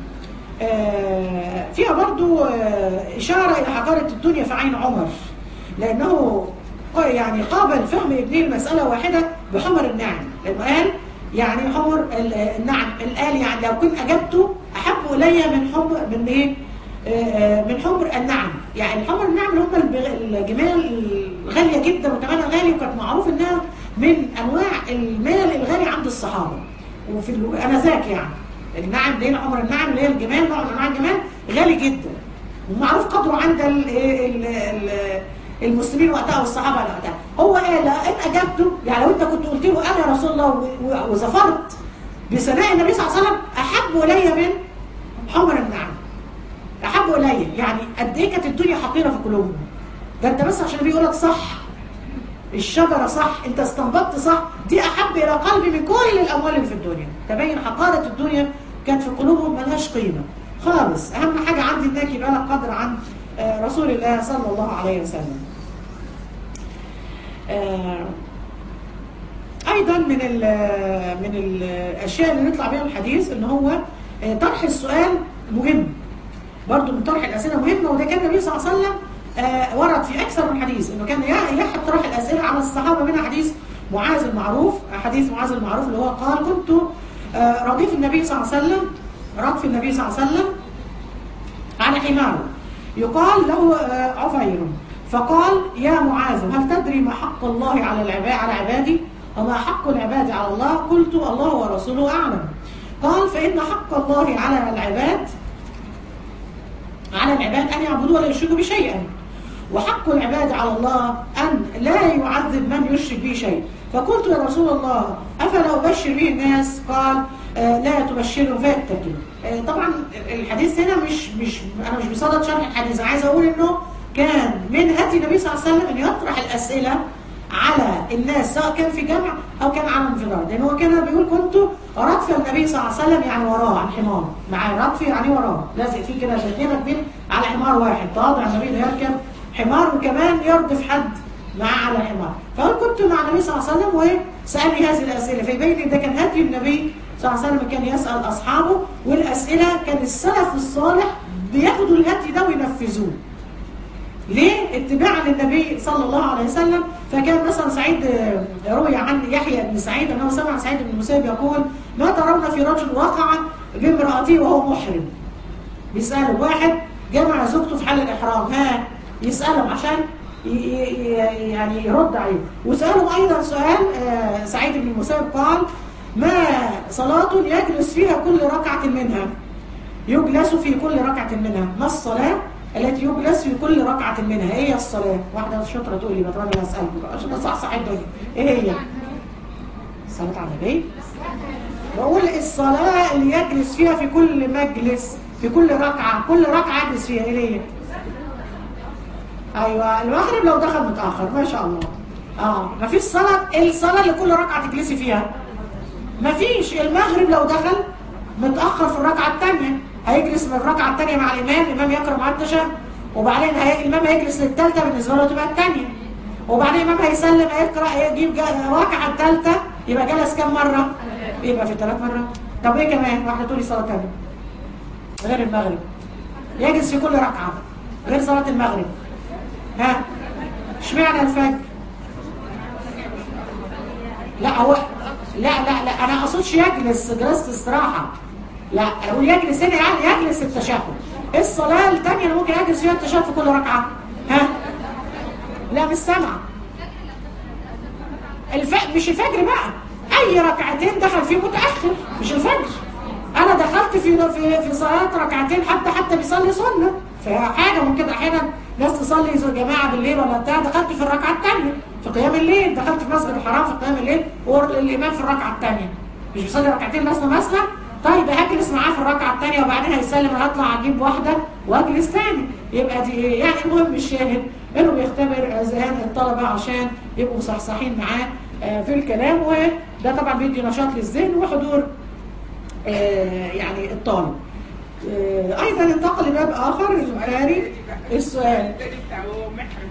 آه، فيها برضو آه، إشارة إلى حقارة الدنيا في عين عمر لأنه ق- يعني قابل فهم ابنه المسألة واحدة بحمر النعم لأنه قال يعني حمر ال- النعم قال يعني لو كنت أجبته أحب إلي من حمر من إيه آه، آه، من حمر النعم يعني الحمر النعم اللي هم البغ- الجمال الغالية جدا وثمنها غالي وكانت معروف إنها من أنواع المال الغالي عند الصحابة وفي ال- أنذاك يعني النعم دي عمر النعم اللي هي الجمال نوع من انواع الجمال غالي جدا ومعروف قدره عند ال ال ال المسلمين وقتها والصحابه وقتها هو قال ان اجبته يعني لو انت كنت قلت له انا يا رسول الله و- و- وظفرت بثناء النبي صلى الله عليه وسلم احب الي من حمر النعم احب الي يعني قد ايه كانت الدنيا حقيره في قلوبهم ده انت بس عشان بيقول لك صح الشجرة صح انت استنبطت صح دي احب الى قلبي من كل الاموال اللي في الدنيا تبين حقارة الدنيا كانت في قلوبهم ملهاش قيمة خالص اهم حاجة عندي انك يبقى لك قدر عن آه، رسول الله صلى الله عليه وسلم آه، ايضا من ال من الاشياء اللي نطلع بيها من الحديث ان هو آه، طرح السؤال مهم برضو من طرح الاسئله مهمه وده كان النبي صلى الله عليه وسلم آه، ورد في اكثر من حديث انه كان يح- يحب طرح الاسئله على الصحابه منها حديث معاذ المعروف حديث معاذ المعروف اللي هو قال كنت آه، رديف النبي صلى الله عليه وسلم ردف النبي صلى الله عليه وسلم على حماره يقال له آه، عفير فقال يا معاذ هل تدري ما حق الله على العباد على عبادي وما حق العباد على الله قلت الله ورسوله اعلم قال فان حق الله على العباد على العباد أن يعبدوا ولا يشركوا بشيئا وحق العباد على الله أن لا يعذب من يشرك به شيء فقلت يا رسول الله أفلا أبشر به الناس قال آه لا تبشرهم فيتكلوا آه طبعا الحديث هنا مش مش أنا مش بصدد شرح الحديث أنا عايز أقول إنه كان من هدي النبي صلى الله عليه وسلم أن يطرح الأسئلة على الناس سواء كان في جمع أو كان على انفراد لأن هو كان بيقول كنت رادف النبي صلى الله على وسلم يعني وراه على الحمار مع رادف يعني وراه لازق فيه كده شكلنا كبير على حمار واحد تواضع النبي اللي يركب حمار وكمان يردف حد معاه على الحمار فقال كنت مع النبي صلى الله عليه وسلم وسألني هذه الأسئلة فيبين إن ده كان هدي النبي صلى الله عليه وسلم كان يسأل أصحابه والأسئلة كان السلف الصالح بياخدوا الهدي ده وينفذوه ليه؟ اتباعا للنبي صلى الله عليه وسلم فكان مثلا سعيد آه، روي عن يحيى بن سعيد انه سمع سعيد بن المسيب يقول ما ترون في رجل وقع بامرأته وهو محرم بيسأله واحد جمع زوجته في حال الإحرام ها يسألهم عشان ي- ي- يعني يرد عليه وسألهم أيضا سؤال آه، سعيد بن المسيب قال ما صلاة يجلس فيها كل ركعة منها يجلس في كل ركعة منها ما الصلاة التي يجلس في كل ركعة منها ايه هي الصلاة واحدة شاطرة تقول لي بقى طب انا هسألك بقى عشان اصحصح الدنيا ايه هي الصلاة على النبي بقول الصلاة اللي يجلس فيها في كل مجلس في كل ركعة كل ركعة يجلس فيها ايه هي ايوه المغرب لو دخل متأخر ما شاء الله اه ما فيش صلاة ايه الصلاة اللي كل ركعة تجلسي فيها ما فيش المغرب لو دخل متأخر في الركعة الثانية هيجلس من الركعة الثانية مع الإمام الإمام يقرأ مع التشهد وبعدين هي... الإمام هيجلس للثالثة بالنسبة له تبقى الثانية وبعدين الإمام هيسلم هيقرأ يجيب جا- الركعة الثالثة يبقى جلس كام مرة؟ يبقى في ثلاث مرات طب إيه كمان؟ واحدة تقولي صلاة ثانية غير المغرب يجلس في كل ركعة غير صلاة المغرب ها اشمعنى الفجر؟ لا هو لا لا لا انا ما اقصدش يجلس جلسه استراحه لا اقول يجلس هنا يعني يجلس التشهد إيه الصلاه الثانيه اللي ممكن يجلس فيها التشهد في كل ركعه ها لا مش سامعه الف... مش الفجر بقى اي ركعتين دخل فيه متاخر مش الفجر انا دخلت في في في صلاه ركعتين حتى حتى بيصلي سنه فحاجه ممكن احيانا ناس تصلي زي جماعه بالليل ولا بتاع دخلت في الركعه الثانيه في قيام الليل دخلت في مسجد الحرام في قيام الليل والامام في الركعه الثانيه مش بيصلي ركعتين مثلا مثلا طيب هجلس معاه في الركعه الثانيه وبعدين هيسلم انا هطلع اجيب واحده واجلس ثاني يبقى دي يعني المهم الشاهد انه بيختبر اذهان الطلبه عشان يبقوا مصحصحين معاه آه، في الكلام وده طبعا بيدي نشاط للذهن وحضور آه، يعني الطالب آه، ايضا انتقل لباب اخر البخاري السؤال التاني بتاع هو محرم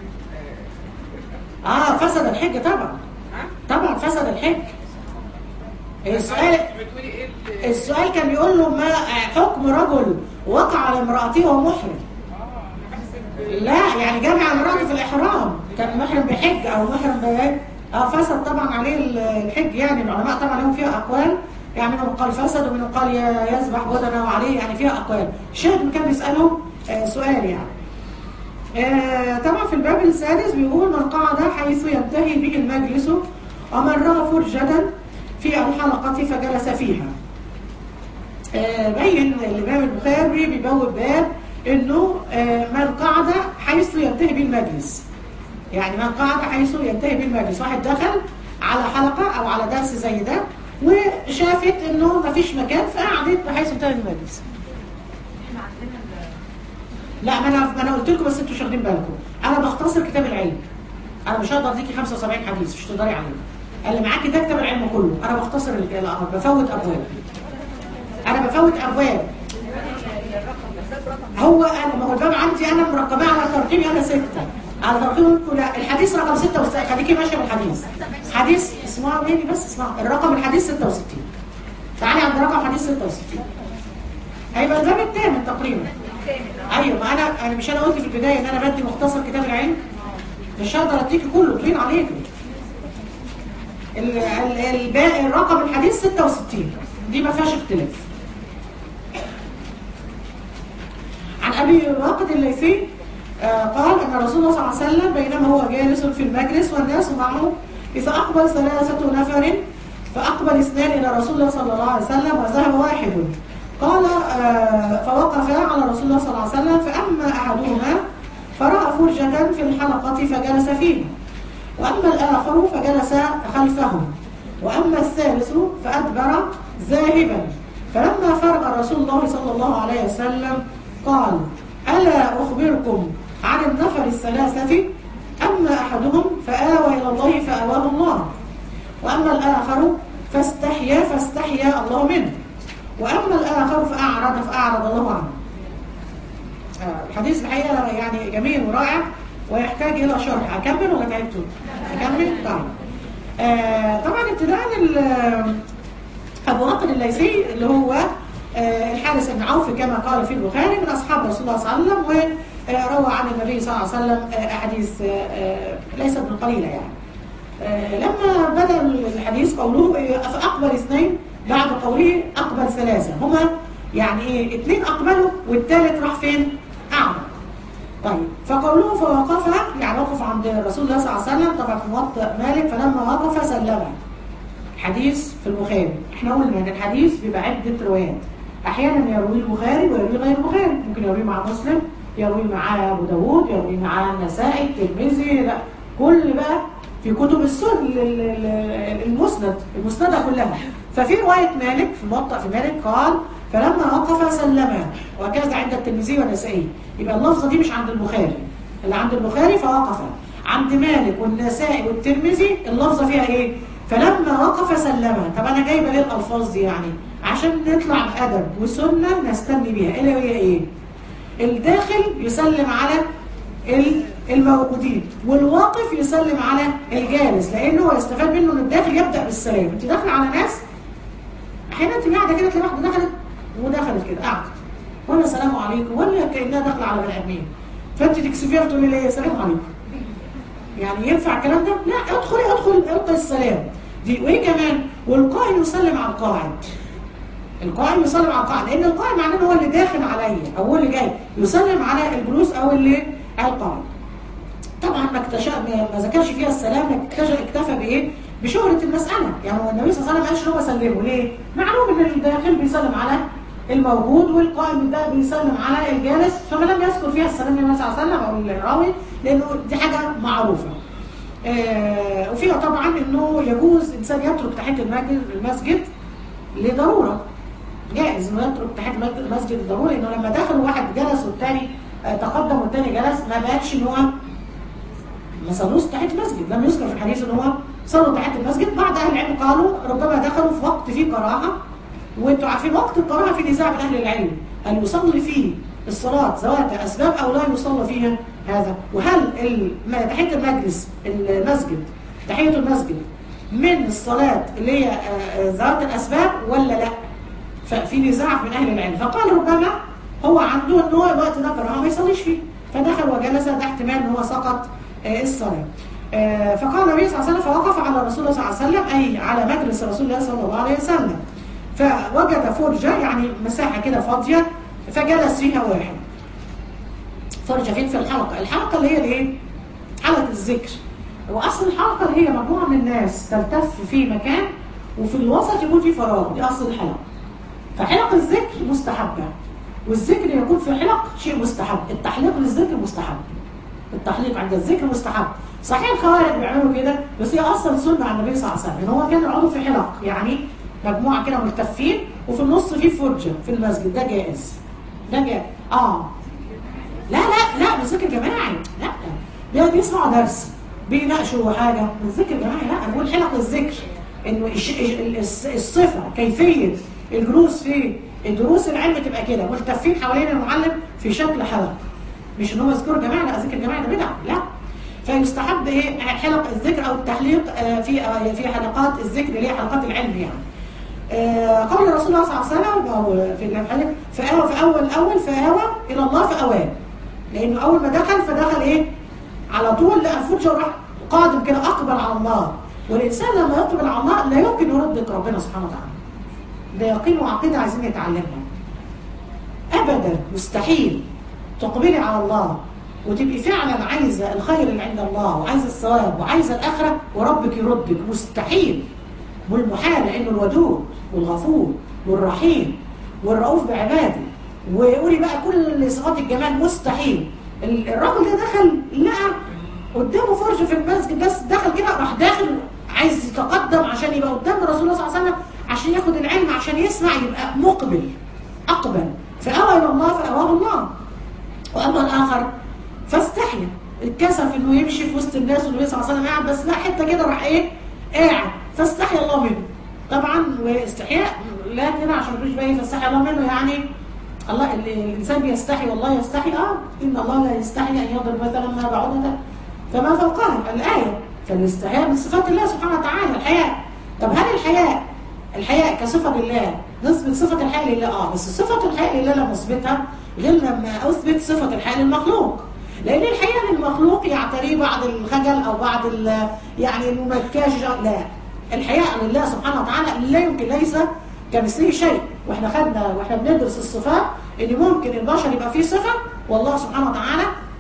اه فسد الحج طبعا ها؟ طبعا فسد الحج السؤال بتقولي ايه ال- السؤال كان بيقول له ما حكم رجل وقع على امرأته وهو محرم اه انا بحسب لا يعني جامع امرأته في الإحرام كان محرم بحج أو محرم بإيه اه فسد طبعا عليه الحج يعني العلماء طبعا لهم فيها أقوال يعني منهم قال فسد ومنهم قال ي- يذبح بدنه عليه يعني فيها أقوال الشاهد كان بيسأله آه سؤال يعني آه طبعا في الباب السادس بيقول من قعد حيث ينتهي به المجلس ومن رأى فرجة في الحلقة فجلس فيها آه، بين الإمام البخاري بيبوب باب إنه آه، من قعد حيث ينتهي بالمجلس يعني من قعد حيث ينتهي بالمجلس واحد دخل على حلقة أو على درس زي ده وشافت إنه مفيش مكان فقعدت بحيث انتهى المجلس لا ما انا ما انا قلت لكم بس انتوا مش واخدين بالكم انا بختصر كتاب العلم انا مش هقدر اديكي 75 حديث مش تقدري عليه اللي معاكي ده كتاب العلم كله انا بختصر ال- الامر بفوت ابواب انا بفوت ابواب هو انا ما هو الباب عندي انا مرقباه على ترتيبي انا سته على ترتيبكم لا الحديث رقم 66 خليكي ماشيه بالحديث حديث اسمعوا مني بس اسمعوا الرقم الحديث 66 تعالي عند رقم حديث 66 هيبقى الباب الثامن تقريبا ايوه ما انا انا مش انا قلت في البدايه ان انا بدي مختصر كتاب العلم مش هقدر اديكي كله طويل عليكم ال- ال- الباقي الرقم الحديث 66 دي ما فيهاش اختلاف عن ابي واقد الليثي آه، قال ان رسول الله صلى الله عليه وسلم بينما هو جالس في المجلس والناس معه اذا اقبل ثلاثه نفر فاقبل اثنان الى رسول الله صلى الله عليه وسلم وذهب واحد قال آه، فوقفا على رسول الله صلى الله عليه وسلم فاما احدهما فراى فرجه في الحلقه فجلس فيه واما الاخر فجلس خلفهم واما الثالث فادبر ذاهبا فلما فرغ رسول الله صلى الله عليه وسلم قال ألا أخبركم عن النفر الثلاثة أما أحدهم فآوى إلى الله فآواه الله وأما الآخر فاستحيا فاستحيا الله منه وأما الآخر فأعرض فأعرض الله عنه آه، الحديث الحقيقة يعني جميل ورائع ويحتاج إلى شرح أكمل ولا تعبتوا؟ أكمل؟ طيب آه، طبعا ابتداء ال- أبو واقد الليثي اللي هو آه، الحارث بن عوف كما قال في البخاري من أصحاب رسول الله صلى الله عليه وسلم وروى عن النبي صلى الله عليه وسلم آه، أحاديث آه، آه، ليست بالقليلة يعني آه، لما بدأ الحديث قوله آه، فأقبل اثنين بعد قوله أقبل ثلاثة هما يعني إيه اثنين أقبلوا والثالث راح فين؟ أعمى طيب فقوله فوقف يعني وقف عند رسول الله صلى الله عليه وسلم طبعا في موطأ مالك فلما وقف سلمه حديث في البخاري احنا قلنا ان الحديث بيبقى عده روايات احيانا يرويه البخاري ويرويه غير البخاري ممكن يرويه مع مسلم يرويه مع ابو داوود يرويه مع النسائي الترمذي لا كل بقى في كتب السنن ال- ال- ال- المسند المسندة كلها ففي رواية مالك في موطأ في مالك قال فلما وقف سلم وهكذا عند الترمذي والنسائي يبقى اللفظة دي مش عند البخاري اللي عند البخاري فوقف عند مالك والنسائي والترمذي اللفظة فيها ايه فلما وقف سلم طب انا جايبه ليه الالفاظ دي يعني عشان نطلع بأدب وسنة نستني بيها اللي هي ايه الداخل يسلم على ال- الموجودين والواقف يسلم على الجالس لانه هو يستفاد منه ان الداخل يبدا بالسلام انت داخله على ناس احيانا انت قاعده كده تلاقي واحده دخلت ودخلت كده قعدت ولا سلام عليكم ولا كانها داخله على بني ادمين فانت تكسفيها وتقولي ليه سلام عليكم يعني ينفع الكلام ده؟ لا ادخلي ادخل القي السلام دي وايه كمان؟ والقائم يسلم على القاعد القائم يسلم على القاعد لان القائم معناه ان هو اللي داخل عليا او هو اللي جاي يسلم على الجلوس او اللي على القاعد طبعا ما اكتشف ما ما ذكرش فيها السلام اكتشف اكتفى بايه؟ بشهرة المسألة يعني هو النبي صلى الله عليه وسلم ما قالش ان هو سلمه ليه؟ معلوم ان الداخل بيسلم على الموجود والقائم ده بيسلم على الجالس فما لم يذكر فيها السلام النبي صلى الله عليه وسلم او الراوي لانه دي حاجة معروفة آه وفيها طبعا انه يجوز انسان يترك تحيه المسجد المسجد لضروره جائز انه يترك تحيه المسجد لضروره انه لما دخل واحد جلس والتاني آه تقدم والتاني جلس ما بقتش ان هو ما صلوش تحيه المسجد لم يذكر في الحديث ان هو صلوا تحيه المسجد بعض اهل العلم قالوا ربما دخلوا في وقت فيه كراهه وانتوا عارفين وقت الكراهه في نزاع بين اهل العلم هل يصلي فيه الصلاه ذوات اسباب او لا يصلى فيها هذا وهل ال- تحيه المجلس المسجد تحيه المسجد من الصلاه اللي هي آه، آه، ذوات الاسباب ولا لا ففي نزاع من اهل العلم فقال ربما هو عنده ان هو الوقت ده كراهه ما يصليش فيه فدخل وجلس ده احتمال ان هو سقط آه، الصلاه آه، فقال النبي صلى الله عليه وسلم فوقف على رسول الله صلى الله عليه وسلم اي على مجلس رسول الله صلى الله عليه وسلم فوجد فرجه يعني مساحه كده فاضيه فجلس فيها واحد فرجه فين في الحلقه الحلقه اللي هي الايه حلقه الذكر واصل الحلقه اللي هي مجموعه من الناس تلتف في مكان وفي الوسط يكون في فراغ دي اصل الحلقه فحلق الذكر مستحبه والذكر يكون في حلق شيء مستحب التحليق للذكر مستحب التحليق عند الذكر مستحب صحيح الخوارج بيعملوا كده بس هي اصلا سنه عن النبي صلى الله عليه وسلم ان هو كان يقعدوا في حلق يعني مجموعه كده ملتفين وفي النص في فرجه في المسجد ده جائز ده جائز اه لا لا لا مش ذكر جماعي لا بي- بيسمعوا درس بيناقشوا حاجه مش ذكر جماعي لا انا بقول حلق الذكر انه الش- ال- الص- الصفه كيفيه الجلوس في دروس العلم تبقى كده ملتفين حوالين المعلم في شكل حلق مش ان هو يذكروا جماعي لا ذكر جماعي ده بدعه لا فيستحب ايه حلق الذكر او التحليق آه، في آه، في حلقات الذكر اللي هي حلقات العلم يعني آه، قول رسول الله صلى الله عليه وسلم أو في الحديث فآوى في أول أول فآوى إلى الله فأواه لأنه أول ما دخل فدخل إيه على طول لقى الفرجة وراح قادم كده أقبل على الله والإنسان لما يقبل على الله لا يمكن يردك ربنا سبحانه وتعالى ده يقين وعقيدة عايزين نتعلمها أبدا مستحيل تقبلي على الله وتبقي فعلا عايزة الخير اللي عند الله وعايزة الثواب وعايزة الآخرة وربك يردك مستحيل والمحال لأنه الودود والغفور والرحيم والرؤوف بعباده ويقولي بقى كل صفات الجمال مستحيل ال- الراجل ده دخل لقى قدامه فرجة في المسجد بس دخل كده راح داخل عايز يتقدم عشان يبقى قدام رسول الله صلى الله عليه وسلم عشان ياخد العلم عشان يسمع يبقى مقبل أقبل فأوى إلى الله فأواه الله واما الاخر فاستحيا اتكسف انه يمشي في وسط الناس والنبي صلى الله عليه وسلم قاعد بس لا حته كده راح ايه قاعد فاستحيا الله منه طبعا واستحياء لا كده عشان ما تقولش بقى ايه فاستحيا الله منه يعني الله ال- الانسان بيستحي والله يستحي اه ان الله لا يستحي ان يضرب مثلا ما بعوضه فما فوقها الايه فالاستحياء من صفات الله سبحانه وتعالى الحياء طب هل الحياء الحياء كصفه لله نثبت صفه الحياء لله اه بس صفه الحياء لله لما اثبتها غير لما اثبت صفه الحياء للمخلوق لان الحياء للمخلوق يعتريه بعض الخجل او بعض ال- يعني المكاش لا الحياء لله سبحانه وتعالى لا يمكن ليس كمثله شيء واحنا خدنا واحنا بندرس الصفات ان ممكن البشر يبقى فيه صفه والله سبحانه وتعالى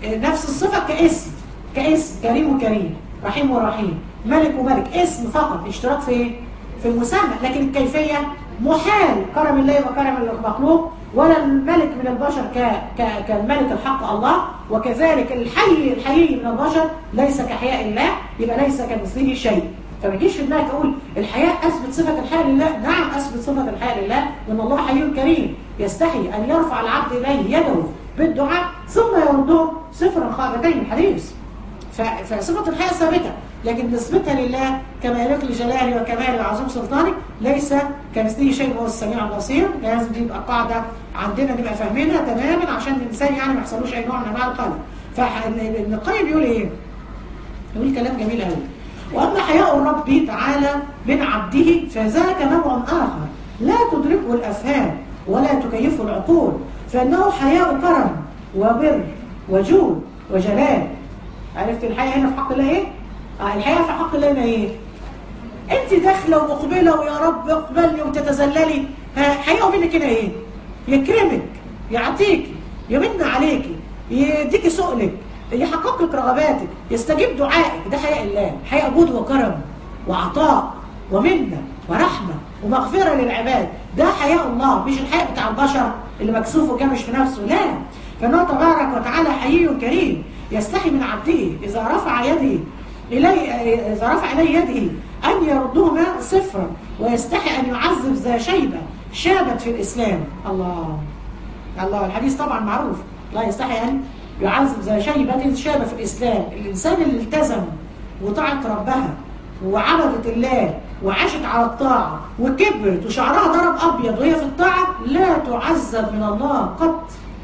نفس الصفة كاسم كاسم كريم وكريم رحيم ورحيم ملك وملك اسم فقط اشتراك في ايه؟ في المسمى لكن الكيفية محال كرم الله وكرم المخلوق ولا الملك من البشر ك... ك... كالملك الحق الله وكذلك الحي الحي من البشر ليس كحياء الله يبقى ليس كمثله شيء فما يجيش في دماغك اقول الحياء اثبت صفه الحياء لله نعم اثبت صفه الحياء لله وان الله حي كريم يستحي ان يرفع العبد اليه يده بالدعاء ثم يرده صفرا خارجين الحديث ف- فصفه الحياء ثابته لكن نسبتها لله كما يليق لجلاله وكماله وعظيم سلطانه ليس كمثله شيء وهو السميع البصير لازم دي يبقى قاعده عندنا نبقى فاهمينها تماما عشان الانسان يعني ما يحصلوش اي نوع من انواع القلق فابن القيم بيقول ايه؟ يقول كلام جميل قوي واما حياء الرب تعالى من عبده فذاك نوع اخر لا تدركه الافهام ولا تكيفه العقول فانه حياء كرم وبر وجود وجلال عرفت الحياء هنا في حق الله ايه؟ آه الحياء في حق الله هنا ايه؟ انت داخله ومقبله ويا رب اقبلني وتتذللي ها، حياء منك هنا ايه؟ يكرمك يعطيك يمن عليكي يديكي سؤلك يحقق لك رغباتك يستجيب دعائك ده حياء الله حياء جود وكرم وعطاء ومنة ورحمة ومغفرة للعباد ده حياء الله مش الحياء بتاع البشر اللي مكسوف وكامش في نفسه لا فانه تبارك وتعالى حيي كريم يستحي من عبده اذا رفع يده إلي إذا رفع إليه يده أن يردهما صفرا ويستحي أن يعذب ذا شيبة شابت في الإسلام الله الله الحديث طبعا معروف لا يستحي أن يعذب ذا شيبة شابة في الإسلام الإنسان اللي التزم وطاعت ربها وعبدت الله وعاشت على الطاعة وكبرت وشعرها ضرب أبيض وهي في الطاعة لا تعذب من الله قط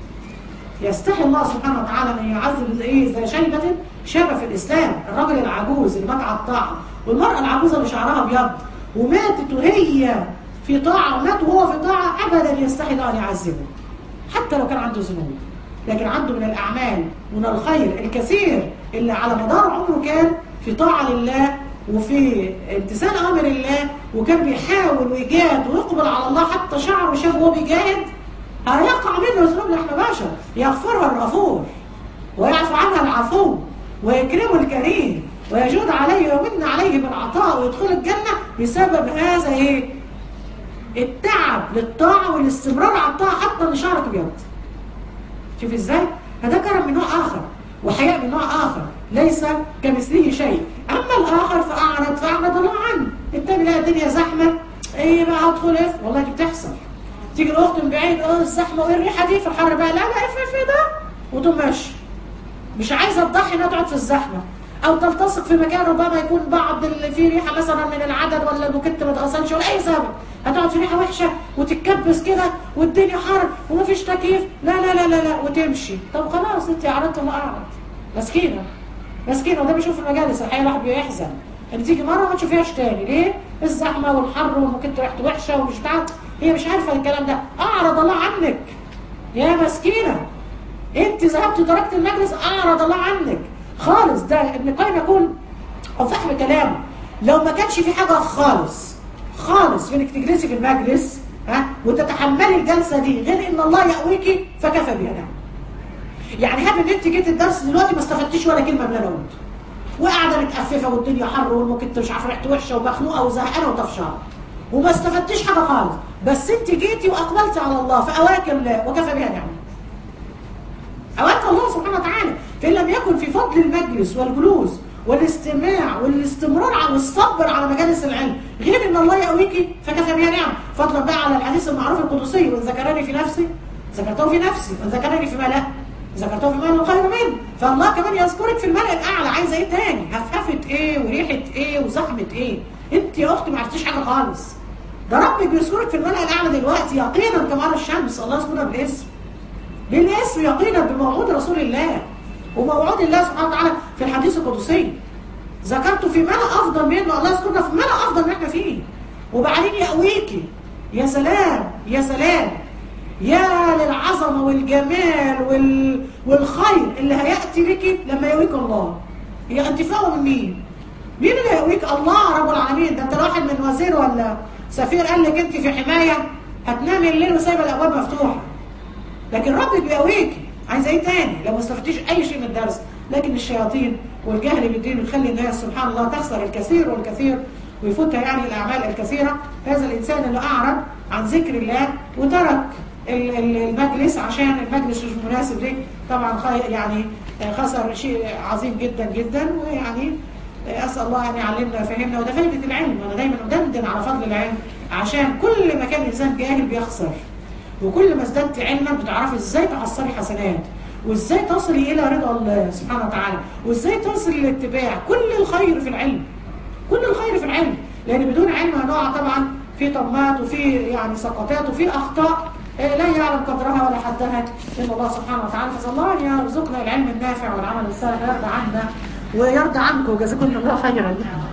يستحي الله سبحانه وتعالى ان يعذب ايه ذا شيبه شابه في الاسلام الراجل العجوز اللي مات على الطاعه والمراه العجوزه اللي شعرها ابيض وماتت وهي في طاعه ومات وهو في طاعه ابدا يستحي الله ان يعذبه حتى لو كان عنده ذنوب لكن عنده من الاعمال ومن الخير الكثير اللي على مدار عمره كان في طاعه لله وفي امتثال امر الله وكان بيحاول ويجاهد ويقبل على الله حتى شعره شاف وهو بيجاهد هيقع منه ذنوب احنا بشر يغفرها الغفور ويعفو عنها العفو ويكرمه الكريم ويجود عليه ويمن عليه بالعطاء ويدخل الجنة بسبب هذا ايه التعب للطاعة والاستمرار على الطاعة حتى ان شعرك ابيض شوف ازاي فده كرم من نوع اخر وحياء من نوع اخر ليس كمثله شيء اما الاخر فاعرض فاعرض الله عنه التاني لا الدنيا زحمه ايه بقى ادخل اف والله دي بتحصل تيجي الاخت من بعيد اه الزحمه وايه الريحه دي في الحر بقى لا لا اف اف ده وتقوم ماشي مش عايزه تضحي انها تقعد في الزحمه او تلتصق في مكان ربما يكون بعض اللي فيه ريحه مثلا من العدد ولا الموكيت ما اتغسلش ولا اي سبب هتقعد في ريحه وحشه وتتكبس كده والدنيا حر ومفيش تكييف لا لا لا لا لا وتمشي طب خلاص انت عرضت وما اعرض مسكينه مسكينه وده بيشوف في المجالس الحقيقه الواحد بيحزن ان تيجي مره ما تشوفيهاش تاني ليه؟ الزحمه والحر والموكيت ريحته وحشه ومش بتاع هي مش عارفه الكلام ده اعرض الله عنك يا مسكينه انت ذهبت تركت المجلس اعرض الله عنك خالص ده ابن القيم يقول او فهم كلامه لو ما كانش في حاجه خالص خالص في انك تجلسي في المجلس ها وتتحملي الجلسه دي غير ان الله يقويكي فكفى بها نعم يعني هاب ان انت جيت الدرس دلوقتي ما استفدتيش ولا كلمه من اللي انا قلته وقاعده متأففه والدنيا حر والموكيت مش عارفه ريحته وحشه ومخنوقه وزهقانه وطفشانه وما استفدتيش حاجه خالص بس انت جيتي واقبلتي على الله فاواك الله وكفى بها نعمه أوقات الله سبحانه وتعالى فإن لم يكن في فضل المجلس والجلوس والاستماع والاستمرار على الصبر على مجالس العلم غير ان الله يقويكي فكفى بها نعم فضلا بقى على الحديث المعروف القدسي وان ذكرني في نفسي ذكرته في نفسي وان ذكرني في ملأ ذكرته في ملأ خير منه فالله كمان يذكرك في الملأ الاعلى عايزه ايه تاني هفهفه ايه وريحه ايه وزحمه ايه انت يا اختي ما عرفتيش حاجه خالص ده ربك بيذكرك في الملأ الاعلى دلوقتي يقينا كما قال الشمس الله يذكرها بالاسم بالاسم يقينا بموعود رسول الله وموعود الله سبحانه وتعالى في الحديث القدسي ذكرته في ملأ افضل منه الله يذكرنا في ملأ افضل من احنا فيه وبعدين يقويكي يا سلام يا سلام يا للعظمه والجمال وال... والخير اللي هياتي بك لما يقويك الله هي انت فاهمه من مين؟ مين اللي هيقويك الله رب العالمين ده انت واحد من وزير ولا سفير قال لك انت في حمايه هتنامي الليل وسايبه الابواب مفتوحه لكن ربك بيقويكي عايزه ايه تاني لو ما استفدتيش اي شيء من الدرس لكن الشياطين والجهل بالدين بتخلي الناس سبحان الله تخسر الكثير والكثير ويفوتها يعني الاعمال الكثيره هذا الانسان اللي اعرض عن ذكر الله وترك ال- ال- المجلس عشان المجلس مش مناسب ليه طبعا خي- يعني خسر شيء عظيم جدا جدا ويعني اسال الله ان يعلمنا ويفهمنا وده فائده العلم انا دايما ادندن على فضل العلم عشان كل ما كان الانسان جاهل بيخسر وكل ما ازددت علما بتعرفي ازاي تحصلي حسنات وازاي تصلي الى رضا الله سبحانه وتعالى وازاي تصلي للاتباع كل الخير في العلم كل الخير في العلم لان بدون علم هنقع طبعا في طمات وفي يعني سقطات وفي اخطاء آه، لا يعلم قدرها ولا حدها الا الله سبحانه وتعالى فاسال الله ان يرزقنا العلم النافع والعمل الصالح ويرضى عنا ويرضى عنكم جزاكم الله خيرا